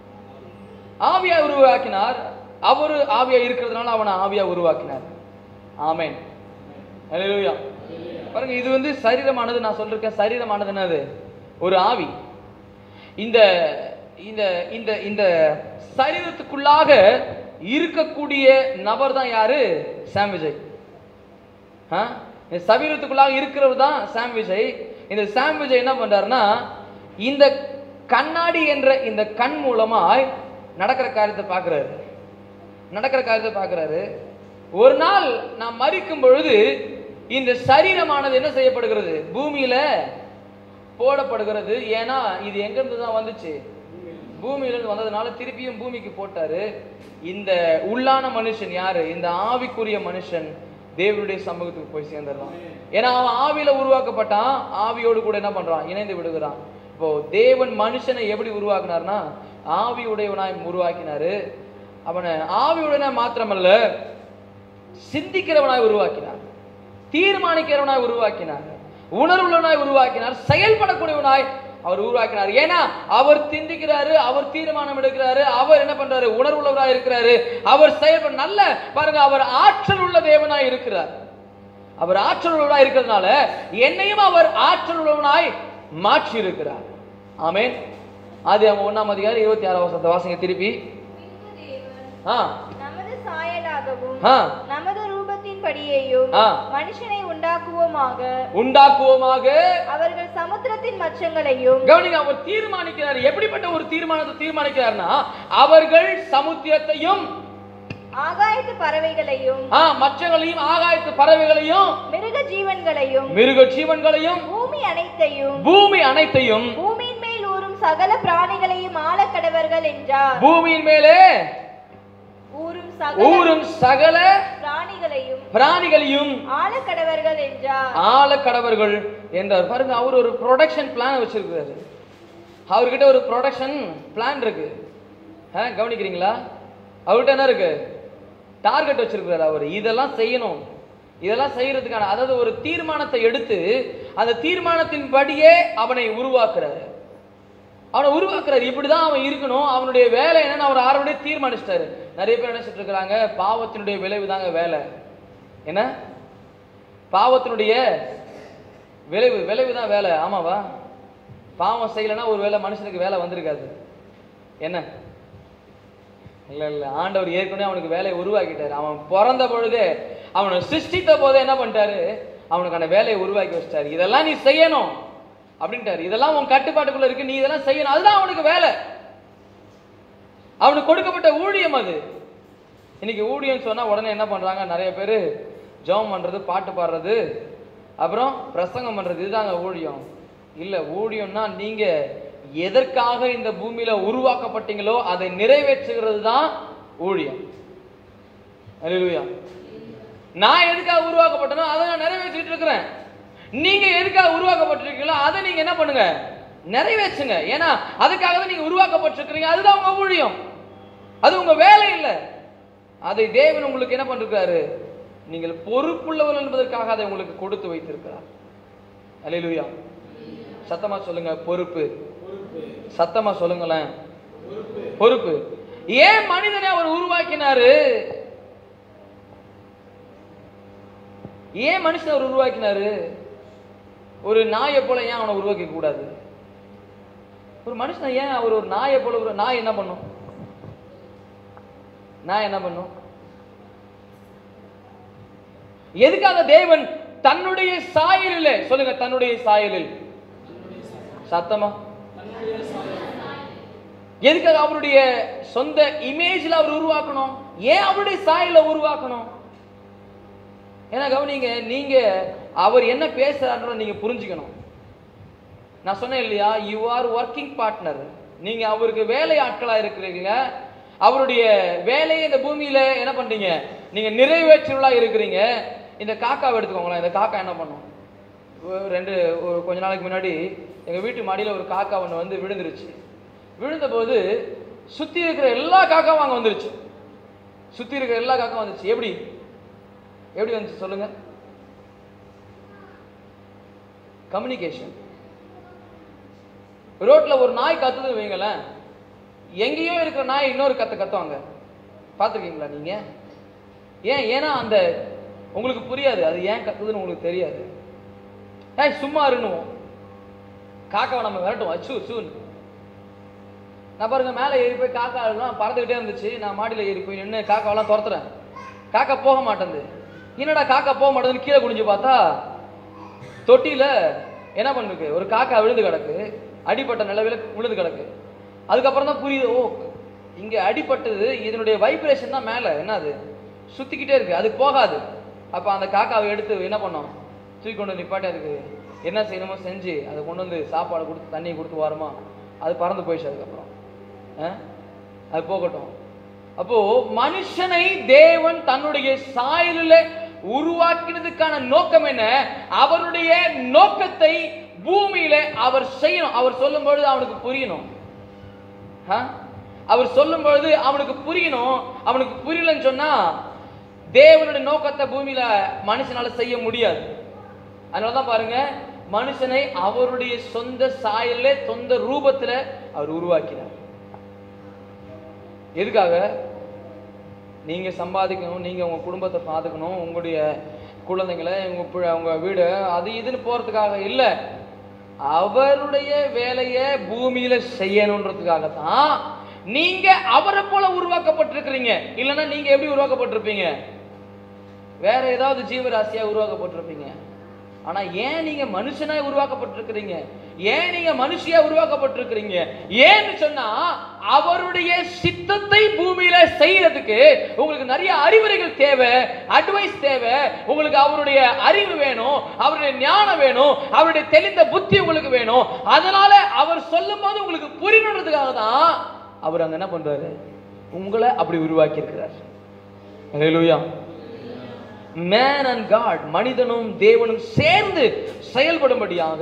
ஆவியாய் உருவாக்கினார் அவரு ஆவியாய் இருக்கிறதுனால அவனை ஆவியா உருவாக்கினார் ஆமென் அல்லேலூயா பாருங்க இது வந்து சரீரமானது நான் சொல்லிருக்கேன் சரீரமானது என்னது ஒரு ஆவி இந்த இந்த இந்த இந்த சரீரத்துக்குள்ளாக இருக்கக்கூடிய நபர் தான் யாரு சாம் விஜய் ஆ? இந்த சரீரத்துக்குள்ளாக இருக்கிறவர் தான் சாம் விஜய் இந்த சாம் விஜய் என்ன பண்றாருன்னா இந்த கண்ணாடி என்ற இந்த கண் மூலமாய் நடக்கிற காரியத்தை பார்க்கிறாரு நடக்கிற காரியத்தை பார்க்கிறாரு ஒரு நாள் நான் மறிக்கும் பொழுது இந்த சரீரமானது என்ன செய்யப்படுகிறது பூமியில போடப்படுகிறது ஏன்னா இது எங்கிருந்து தான் வந்துச்சு பூமியில இருந்து வந்ததுனால திருப்பியும் பூமிக்கு போட்டாரு இந்த உள்ளான மனுஷன் யாரு இந்த ஆவிக்குரிய மனுஷன் தேவனுடைய சமூகத்துக்கு போய் சேர்ந்துடலாம் ஏன்னா அவன் ஆவியில உருவாக்கப்பட்டான் ஆவியோடு கூட என்ன பண்றான் இணைந்து விடுகிறான் இப்போ தேவன் மனுஷனை எப்படி உருவாக்குனார்னா ஆவியுடையவனாய் உருவாக்கினாரு அவனை ஆவியுடனாய் மாத்திரமல்ல சிந்திக்கிறவனாய் உருவாக்கினார் தீர்மானிக்கிறவனாய் உருவாக்கினார் உணர்வுள்ளவனாய் உருவாக்கினார் செயல்படக்கூடியவனாய் அவர் உருவாக்கினார் ஏன்னா அவர் சிந்திக்கிறாரு அவர் தீர்மானம் எடுக்கிறாரு அவர் என்ன பண்றாரு உணர்வுள்ளவராய் இருக்கிறாரு அவர் செயல்பட நல்ல பாருங்க அவர் ஆற்றல் உள்ள தேவனாய் இருக்கிறார் அவர் ஆற்றல் உள்ளவராய் இருக்கிறதுனால என்னையும் அவர் ஆற்றல் உள்ளவனாய் மாற்றி இருக்கிறார் ஆமென் அது அவன் ஒண்ணாம் அதிகாரம் இருபத்தி ஆறாம் வருஷத்தை வாசிங்க திருப்பி ஆ நமது சாயலாகவும் ஆ நமது ரூபத்தின்படியேயும் ஆ. மனுஷனை உண்டாக்குவோமாக உண்டாக்குவோமாக அவர்கள் சமுத்திரத்தின் மச்சங்களையும் கவனிங்க அவர் தீர்மானிக்கிறார் எப்படிப்பட்ட ஒரு தீர்மானத்தை தீர்மானிக்கிறார்னா அவர்கள் சமுத்திரத்தையும் ஆகாயத்து பறவைகளையும் ஆ, மச்சங்களையும் ஆகாயத்து பறவைகளையும் மிருக ஜீவன்களையும் மிருக ஜீவன்களையும் பூமி அனைத்தையும் பூமி அனைத்தையும் பூமியின் மேல் ஊறும் சகல பிராணிகளையும் ஆளக்கடவர்கள் என்றார் பூமியின் மேலே ஊறும் சகல ஊரும் சகல பிராணிகளையும் பிராணிகளையும் பிராணிகளையும் ஆளக்கடவர்கள் என்றார் ஆழக்கடவர்கள் என்றார் பாருங்க அவர் ஒரு ப்ரொடக்ஷன் பிளான் வச்சிருக்கிறாரு அவர்கிட்ட ஒரு ப்ரொடக்ஷன் பிளான் இருக்கு ஆ, கவனிக்கிறீங்களா அவர்கிட்ட என்ன இருக்கு டார்கெட் வச்சிருக்கிறாரு அவர் இதெல்லாம் செய்யணும் இதெல்லாம் செய்யறதுக்கான அதாவது ஒரு தீர்மானத்தை எடுத்து அந்த தீர்மானத்தின் படியே அவனை உருவாக்குறாரு அவனை உருவாக்குறாரு இப்படிதான் அவன் இருக்கணும் அவனுடைய வேலை என்னன்னு அவர் ஆரம்பமே தீர்மானிச்சிட்டாரு நிறைய பேர் நினைச்சிட்டு இருக்கிறாங்க பாவத்தினுடைய விளைவு தாங்க வேலை என்ன பாவத்தினுடைய விளைவு விளைவு தான் வேலை ஆமாவா பாவம் செய்யலைன்னா ஒரு வேளை மனுஷனுக்கு வேலை வந்திருக்காது என்ன இல்ல இல்ல ஆண்டவர் ஏற்கனவே அவனுக்கு வேலையை உருவாக்கிட்டாரு அவன் பிறந்த பொழுதே அவனை சிருஷ்டித்த போதே என்ன பண்ணிட்டாரு அவனுக்கான வேலையை உருவாக்கி வச்சிட்டாரு இதெல்லாம் நீ செய்யணும் அப்படின்ட்டாரு இதெல்லாம் உன் கட்டுப்பாட்டுக்குள்ள இருக்கு நீ இதெல்லாம் செய்யணும் அதுதான் அவனுக்கு வேலை அவனுக்கு கொடுக்கப்பட்ட ஊழியம் அது இன்னைக்கு ஊழியம் சொன்னா உடனே என்ன பண்றாங்க நிறைய பேர் ஜெபம் பண்றது பாட்டு பாடுறது அப்புறம் பிரசங்கம் பண்றது இதுதாங்க ஊழியம் இல்ல ஊழியம்னா நீங்க எதற்காக இந்த பூமியில உருவாக்கப்பட்டீங்களோ அதை நிறைவேற்றுகிறது தான் ஊழியம் அல்லேலூயா நான் எதுக்காக உருவாக்கப்பட்டனோ அதை நான் நிறைவேற்றிட்டு இருக்கிறேன் நீங்க எதுக்காக உருவாக்கப்பட்டிருக்கீங்களோ அதை நீங்க என்ன பண்ணுங்க நிறைவேற்றுங்க ஏன்னா அதுக்காக தான் நீங்க உருவாக்கப்பட்டிருக்கிறீங்க அதுதான் உங்க ஊழியம் அது உங்க வேலை இல்லை அதை தேவன் உங்களுக்கு என்ன பண்ணிருக்காரு நீங்கள் பொறுப்புள்ளவர்கள் என்பதற்காக அதை உங்களுக்கு கொடுத்து வைத்திருக்கிறார் அல்லேலூயா சத்தமா சொல்லுங்க பொறுப்பு சத்தமா சொல்லுங்களேன் பொறுப்பு ஏன் மனிதனை அவர் உருவாக்கினாரு ஏன் மனுஷனை அவர் உருவாக்கினாரு ஒரு நாயை போல ஏன் அவனை உருவாக்க கூடாது ஒரு மனுஷனை ஏன் அவர் ஒரு நாயை போல ஒரு நாய் என்ன பண்ணும் நாய் என்ன பண்ணும் எதுக்காக தேவன் தன்னுடைய சாயலில் சொல்லுங்க தன்னுடைய சாயலில் சத்தமா எதுக்காக அவருடைய சொந்த இமேஜ்ல அவர் உருவாக்கணும் ஏன் அவருடைய சாயல உருவாக்கணும் ஏன்னா கவனிங்க நீங்க அவர் என்ன பேசுறாருன்றத நீங்க புரிஞ்சுக்கணும் நான் சொன்னேன் இல்லையா யூ ஆர் ஒர்க்கிங் பார்ட்னர் நீங்க அவருக்கு வேலை ஆட்களா இருக்கிறீங்க அவருடைய வேலையை இந்த பூமியில என்ன பண்றீங்க நீங்க நிறைவேற்றுகளா இருக்கிறீங்க இந்த காக்காவை எடுத்துக்கோங்களேன் இந்த காக்கா என்ன பண்ணும் ஒரு ரெண்டு ஒரு கொஞ்ச நாளைக்கு முன்னாடி எங்க வீட்டு மாடியில ஒரு காக்கா ஒன்று வந்து விழுந்துருச்சு விழுந்தபோது சுத்தி இருக்கிற எல்லா காக்காவும் அங்க வந்துருச்சு சுத்தி இருக்கிற எல்லா காக்காவும் வந்துருச்சு எப்படி எப்படி வந்துச்சு சொல்லுங்க கம்யூனிகேஷன் ரோட்ல ஒரு நாய் கத்துதுன்னு வைங்களேன் எங்கேயோ இருக்கிற நாய் இன்னொரு கத்து கத்துவாங்க பார்த்துருக்கீங்களா நீங்க ஏன் ஏன்னா அந்த உங்களுக்கு புரியாது அது ஏன் கத்துதுன்னு உங்களுக்கு தெரியாது ஏய் சும்மா இருணுவோம் காக்காவை நம்ம விரட்டுவோம் அச்சு சூன்னு நான் பாருங்க மேலே ஏறி போய் காக்கா எல்லாம் பறந்துக்கிட்டே இருந்துச்சு நான் மாடியில் ஏறி போய் நின்று காக்காவெல்லாம் துரத்துறேன் காக்கா போக மாட்டேங்குது என்னடா காக்கா போக மாட்டேங்குதுன்னு கீழே குனிஞ்சு பார்த்தா தொட்டியில என்ன பண்ணிருக்கு ஒரு காக்கா விழுந்து கிடக்கு அடிப்பட்ட நிலவில விழுந்து கிடக்கு அதுக்கப்புறம் தான் புரியுது ஓ இங்க அடிபட்டது இதனுடைய வைப்ரேஷன் தான் மேல என்னது சுத்திக்கிட்டே இருக்கு அது போகாது அப்ப அந்த காக்காவை எடுத்து என்ன பண்ணோம் தூக்கி கொண்டு வந்து நிப்பாட்டி அதுக்கு என்ன செய்யணுமோ செஞ்சு அதை கொண்டு வந்து சாப்பாடு கொடுத்து தண்ணி கொடுத்து வாரமா அது பறந்து போயிடுச்சு அதுக்கப்புறம் ஆ? அது போகட்டும் அப்போ மனுஷனை தேவன் தன்னுடைய சாயலில் உருவாக்கினதுக்கான நோக்கம் என்ன அவருடைய நோக்கத்தை பூமியில அவர் செய்யணும் அவர் சொல்லும் பொழுது அவனுக்கு புரியணும் ஆ? அவர் சொல்லும் பொழுது அவனுக்கு புரியணும் அவனுக்கு புரியலன்னு சொன்னா தேவனுடைய நோக்கத்தை பூமியில மனுஷனால செய்ய முடியாது அதனால தான் பாருங்க மனுஷனை அவருடைய சொந்த சாயல்ல சொந்த ரூபத்துல அவர் உருவாக்கினார் எதுக்காக நீங்க சம்பாதிக்கணும் நீங்க உங்க குடும்பத்தை பார்த்துக்கணும் உங்களுடைய குழந்தைங்களை உங்க பு- உங்க வீடு அது இதுன்னு போறதுக்காக இல்ல அவருடைய வேலையை பூமியில செய்யணுன்றதுக்காக தான் நீங்க அவரை போல உருவாக்கப்பட்டிருக்கிறீங்க இல்லைன்னா நீங்க எப்படி உருவாக்கப்பட்டிருப்பீங்க வேற ஏதாவது ஜீவராசியா உருவாக்கப்பட்டிருப்பீங்க ஆனா ஏன் நீங்க மனுஷனாய் உருவாக்கப்பட்டிருக்கிறீங்க ஏன் நீங்க மனுஷியா உருவாக்கப்பட்டிருக்கிறீங்க ஏன்னு சொன்னா அவருடைய சித்தத்தை பூமியில செய்யறதுக்கு உங்களுக்கு நிறைய அறிவுரைகள் தேவை அட்வைஸ் தேவை உங்களுக்கு அவருடைய அறிவு வேணும் அவருடைய ஞானம் வேணும் அவருடைய தெளிந்த புத்தி உங்களுக்கு வேணும் அதனால அவர் சொல்லும் போது உங்களுக்கு புரியணுன்றதுக்காக தான் அவர் அங்க என்ன பண்றாரு உங்களை அப்படி உருவாக்கி இருக்கிறார் மேன் அண்ட் காட் மனிதனும் தேவனும் சேர்ந்து செயல்படும்படியாக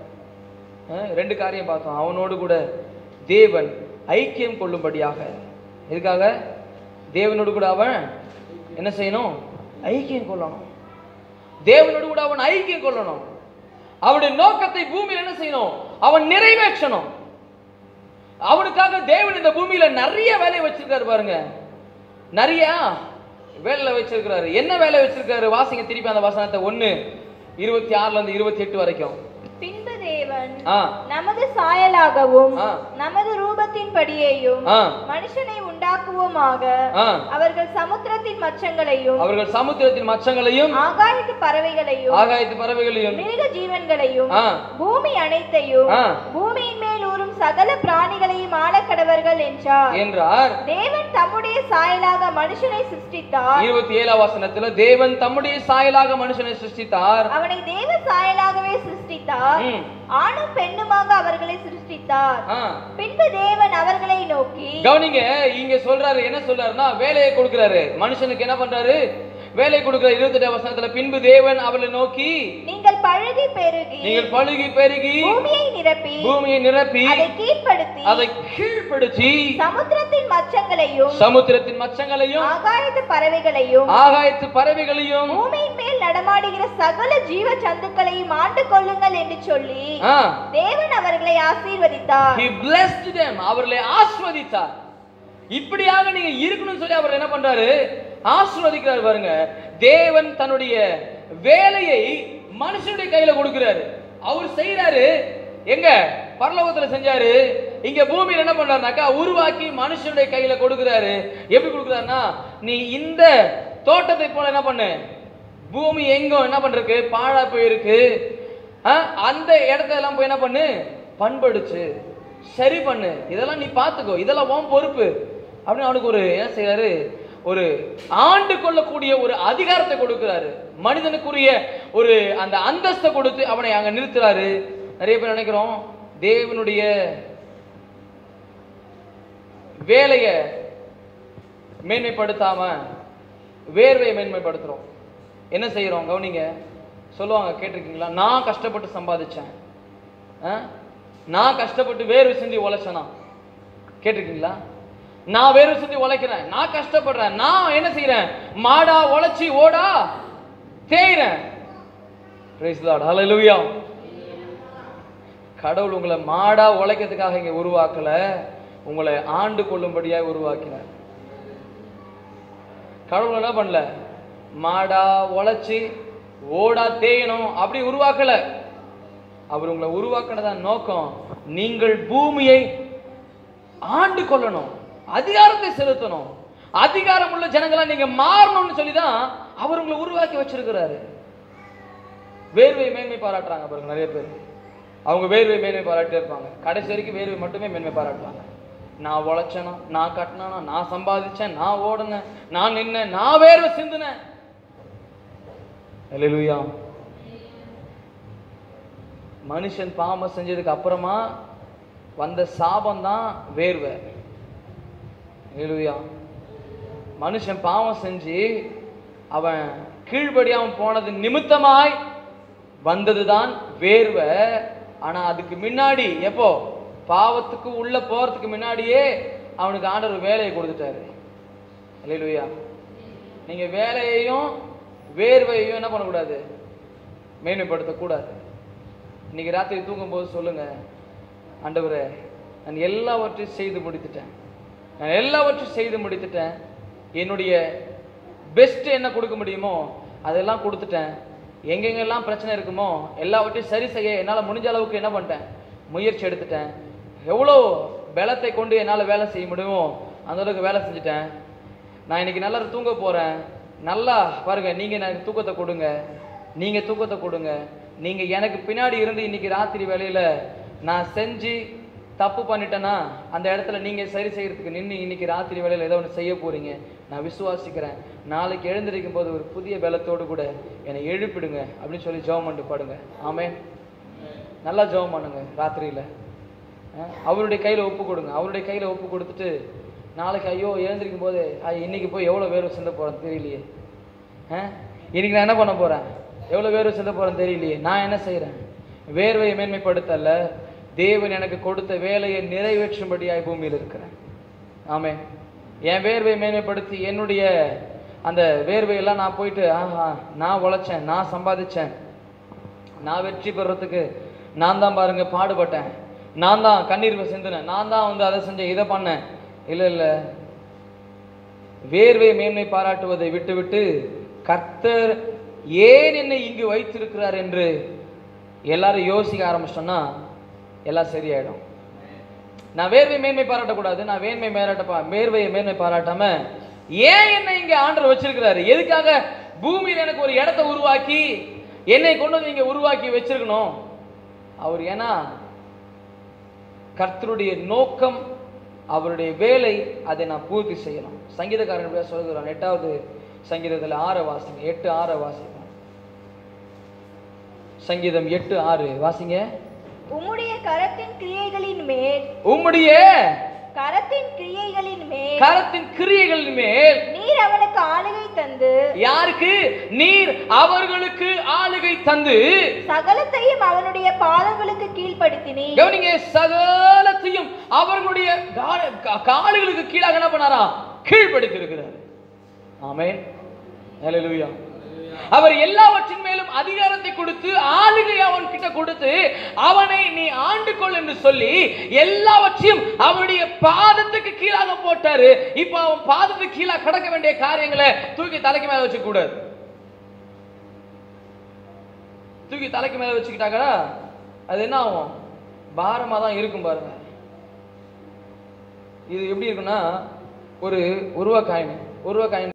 அஹ், ரெண்டு காரியம் பார்த்தோம் அவனோடு கூட தேவன் ஐக்கியம் கொள்ளும்படியாக எதுக்காக தேவனோடு கூட அவன் என்ன செய்யணும் ஐக்கியம் கொள்ளணும் தேவனோடு கூட அவன் ஐக்கியம் கொள்ளணும் அவனுடைய நோக்கத்தை பூமியில் என்ன செய்யணும் அவன் நிறைவேற்றணும் அவனுக்காக தேவன் இந்த பூமியில நிறைய வேலையை வச்சிருக்காரு பாருங்க நிறைய வேலை வச்சிருக்கிறாரு என்ன வேலை வச்சிருக்காரு வாசிங்க திருப்பி அந்த வசனத்தை ஒண்ணு இருபத்தி ஆறுல இருந்து இருபத்தி எட்டு வரைக்கும் பின்பு தேவன் ஆ நமது சாயலாகவும் ஆ. நமது ரூபத்தின்படியேயும் ஆ மனுஷனை உண்டாக்குவோமாக ஆ அவர்கள் சமுத்திரத்தின் மச்சங்களையும் அவர்கள் சமுத்திரத்தின் மச்சங்களையும் ஆகாயத்து பறவைகளையும் ஆகாயத்து பறவைகளையும் மிருக ஜீவன்களையும் ஆ பூமி அனைத்தையும் ஆ. பூமியின் மேல் ஊறும் சகல பிராணிகளையும் ஆளக்கடவர்கள் என்றார் என்றார் தேவன் தம்முடைய சாயலாக மனுஷனை சிருஷ்டித்தார் இருபத்தி ஏழாம் வசனத்துல தேவன் தம்முடைய சாயலாக மனுஷனை சிருஷ்டித்தார் அவனை தேவ சாயலாகவே சிருஷ்டித்தார் ம். ஆணும் பெண்ணுமாக அவர்களை சிருஷ்டித்தார் ஆ. பின்பு தேவன் அவர்களை நோக்கி கவனிங்க இங்க சொல்றாரு என்ன சொல்றாருன்னா வேலையை கொடுக்கிறாரு மனுஷனுக்கு என்ன பண்றாரு வேலை கொடுக்கிற இருபத்தி வசனத்துல பின்பு தேவன் அவளை நோக்கி நீங்கள் பழகி பெருகி நீங்கள் பழுகி பெருகி பூமியை நிரப்பி பூமியை நிரப்பி அதை கீழ்ப்படுத்தி அதை கீழ்ப்படுத்தி சமுத்திரத்தின் மச்சங்களையும் சமுத்திரத்தின் மச்சங்களையும் ஆகாயத்து பறவைகளையும் ஆகாயத்து பறவைகளையும் பூமியின் மேல் நடமாடுகிற சகல ஜீவ ஜந்துக்களையும் ஆண்டு கொள்ளுங்கள் என்று சொல்லி ஆ, தேவன் அவர்களை ஆசீர்வதித்தார் he blessed them அவர்களை ஆஸ்வதித்தார் இப்படியாக நீங்க இருக்கணும்னு சொல்லி அவர் என்ன பண்றாரு ஆசீர்வதிக்கிறார் பாருங்க தேவன் தன்னுடைய வேலையை மனுஷனுடைய கையில கொடுக்கிறாரு அவர் செய்யறாரு எங்க பரலோகத்துல செஞ்சாரு இங்க பூமியில என்ன பண்றாருனாக்கா உருவாக்கி மனுஷனுடைய கையில கொடுக்கிறாரு எப்படி கொடுக்கிறாருன்னா நீ இந்த தோட்டத்தை போல என்ன பண்ணு பூமி எங்கும் என்ன பண்றதுக்கு பாழா போயிருக்கு ஆ, அந்த இடத்த எல்லாம் போய் என்ன பண்ணு பண்படுச்சு சரி பண்ணு இதெல்லாம் நீ பார்த்துக்கோ இதெல்லாம் உன் பொறுப்பு அப்படின்னு அவனுக்கு ஒரு என்ன செய்யறாரு ஒரு ஆண்டு கொள்ளக்கூடிய ஒரு அதிகாரத்தை கொடுக்கிறாரு மனிதனுக்குரிய ஒரு அந்த அந்தஸ்தை கொடுத்து அவனை அங்க நிறுத்துறாரு நிறைய பேர் நினைக்கிறோம் தேவனுடைய வேலையை மேன்மைப்படுத்தாம வேர்வையை மேன்மைப்படுத்துறோம் என்ன செய்யறோம் கவனிங்க சொல்லுவாங்க கேட்டிருக்கீங்களா நான் கஷ்டப்பட்டு சம்பாதிச்சேன் ஆ? நான் கஷ்டப்பட்டு வேர்வை சிந்தி உழைச்சேனா கேட்டிருக்கீங்களா நான் வேர்வை சிந்தி உழைக்கிறேன் நான் கஷ்டப்படுறேன் நான் என்ன செய்யறேன் மாடா உழைச்சி ஓடா தேய்றேன் Praise the Lord. Hallelujah. கடவுள் உங்களை மாடா உழைக்கிறதுக்காக இங்க உருவாக்கல உங்களை ஆண்டு கொள்ளும்படியா உருவாக்கினார் கடவுள் என்ன பண்ணல மாடா உழைச்சி ஓடா தேயணும் அப்படி உருவாக்கல அவர் உங்களை உருவாக்கினதான் நோக்கம் நீங்கள் பூமியை ஆண்டு கொள்ளணும் அதிகாரத்தை செலுத்தணும் அதிகாரம் உள்ள ஜனங்களா நீங்க மாறணும்னு சொல்லி தான் அவர் உங்களை உருவாக்கி வச்சிருக்கிறாரு வேர்வை மேன்மை பாராட்டுறாங்க பாருங்க நிறைய பேர் அவங்க வேர்வை மேன்மை பாராட்டி இருப்பாங்க கடைசி வரைக்கும் வேர்வை மட்டுமே மேன்மை பாராட்டுவாங்க நான் உழைச்சேனா நான் கட்டினானா நான் சம்பாதிச்சேன் நான் ஓடுனேன் நான் நின்னேன் நான் வேர்வை சிந்தினேன் அல்லேலூயா மனுஷன் பாவம் செஞ்சதுக்கு அப்புறமா வந்த சாபம் தான் வேர்வை அல்லேலூயா மனுஷன் பாவம் செஞ்சு அவன் கீழ்படியாம போனது நிமித்தமாய் வந்ததுதான் வேர்வை ஆனா அதுக்கு முன்னாடி எப்போ பாவத்துக்கு உள்ள போறதுக்கு முன்னாடியே அவனுக்கு ஆண்டவர் வேலையை கொடுத்துட்டாரு அல்லேலூயா நீங்க வேலையையும் வேர்வையையும் என்ன பண்ணக்கூடாது மேன்மைப்படுத்தக்கூடாது இன்னைக்கு ராத்திரி தூங்கும்போது சொல்லுங்க ஆண்டவரே நான் எல்லாவற்றையும் செய்து முடித்துட்டேன் நான் எல்லாவற்றையும் செய்து முடித்துட்டேன் என்னுடைய பெஸ்ட் என்ன கொடுக்க முடியுமோ அதெல்லாம் கொடுத்துட்டேன் எங்கெங்கெல்லாம் பிரச்சனை இருக்குமோ எல்லாவற்றையும் சரி செய்ய என்னால் முடிஞ்ச அளவுக்கு என்ன பண்ணிட்டேன் முயற்சி எடுத்துட்டேன் எவ்வளோ பலத்தை கொண்டு என்னால் வேலை செய்ய முடியுமோ அந்த அளவுக்கு வேலை செஞ்சுட்டேன் நான் இன்னைக்கு நல்லா தூங்க போறேன் நல்லா பாருங்க நீங்க எனக்கு தூக்கத்தை கொடுங்க நீங்க தூக்கத்தை கொடுங்க நீங்க எனக்கு பின்னாடி இருந்து இன்னைக்கு ராத்திரி வேலையில நான் செஞ்சு தப்பு பண்ணிட்டேன்னா அந்த இடத்துல நீங்க சரி செய்யறதுக்கு நின்று இன்னைக்கு ராத்திரி வேலையில ஏதோ ஒன்று செய்ய போறீங்க நான் விசுவாசிக்கிறேன் நாளைக்கு எழுந்திருக்கும் போது ஒரு புதிய பலத்தோடு கூட என்னை எழுப்பிடுங்க அப்படின்னு சொல்லி ஜெபம் பண்ணிட்டு பாடுங்க ஆமே நல்லா ஜெபம் பண்ணுங்க ராத்திரியில அஹ் அவருடைய கையில ஒப்பு கொடுங்க அவருடைய கையில ஒப்பு கொடுத்துட்டு நாளைக்கு ஐயோ எழுந்திருக்கும் போது ஐ இன்னைக்கு போய் எவ்வளோ வேர்வை சிந்த போகிறேன் தெரியலையே அஹ் இன்னைக்கு நான் என்ன பண்ண போறேன் எவ்வளவு வேர்வை சிந்த போறேன்னு தெரியலையே நான் என்ன செய்றேன் வேர்வையை மேன்மைப்படுத்தல தேவன் எனக்கு கொடுத்த வேலையை நிறைவேற்றும்படியாய் பூமியில் இருக்கிறேன் ஆமே என் வேர்வையை மேன்மைப்படுத்தி என்னுடைய அந்த வேர்வையெல்லாம் நான் போயிட்டு ஆஹா நான் உழைச்சேன் நான் சம்பாதிச்சேன் நான் வெற்றி பெறறதுக்கு நான் தான் பாருங்க பாடுபட்டேன் நான் தான் கண்ணீர் சிந்தினேன் நான் தான் வந்து அதை செஞ்சேன் இதை பண்ணேன் இல்லை இல்லை வேர்வை மேன்மை பாராட்டுவதை விட்டுவிட்டு கர்த்தர் ஏன் என்னை இங்கு வைத்திருக்கிறார் என்று எல்லாரும் யோசிக்க ஆரம்பிச்சிட்டோம்னா எல்லாம் சரியாயிடும் நான் வேர்வை மேன்மை பாராட்டக்கூடாது நான் வேண்மை மேலாட்ட வேர்வையை மேன்மை பாராட்டாம ஏன் என்னை இங்க ஆண்டவர் வச்சிருக்கிறாரு எதுக்காக பூமியில எனக்கு ஒரு இடத்த உருவாக்கி என்னை கொண்டு வந்து இங்க உருவாக்கி வச்சிருக்கணும் அவர் ஏன்னா கர்த்தருடைய நோக்கம் அவருடைய வேலை அதை நான் பூர்த்தி செய்யணும் சங்கீதக்காரன் இப்படியா சொல்கிறான் எட்டாவது சங்கீதத்தில் ஆற வாசிங்க எட்டு ஆற வாசிங்க சங்கீதம் எட்டு ஆறு வாசிங்க உம்முடைய கரத்தின் கிரியைகளின் மேல் உம்முடைய கரத்தின் கிரியைகளின் மேல் கரத்தின் கிரியைகளின் மேல் நீர் அவனுக்கு ஆளுகை தந்து யாருக்கு நீர் அவர்களுக்கு ஆளுகை தந்து சகலத்தையும் அவனுடைய பாதங்களுக்கு கீழ்ப்படுத்தினீர் கவனிங்க சகலத்தையும் அவர்களுடைய கா- கா- காலுகளுக்கு கீழாக என்ன பண்ணாரா கீழ்ப்படுத்தி இருக்கிறார் ஆமென் ஹalleluya அவர் எல்லாவற்றின் மேலும் அதிகாரத்தை கொடுத்து ஆளுகை அவன் கிட்ட கொடுத்து அவனை நீ ஆண்டு கொள் என்று சொல்லி எல்லாவற்றையும் அவருடைய பாதத்துக்கு கீழாக போட்டாரு இப்போ அவன் பாதத்துக்கு கீழாக கடக்க வேண்டிய காரியங்களை தூக்கி தலைக்கு மேல வச்சுக்க கூடாது தூக்கி தலைக்கு மேல வச்சுக்கிட்டாக்கா அது என்ன ஆகும் பாரமா தான் இருக்கும் பாருங்க இது எப்படி இருக்குன்னா ஒரு உருவ காயின் உருவ காயின்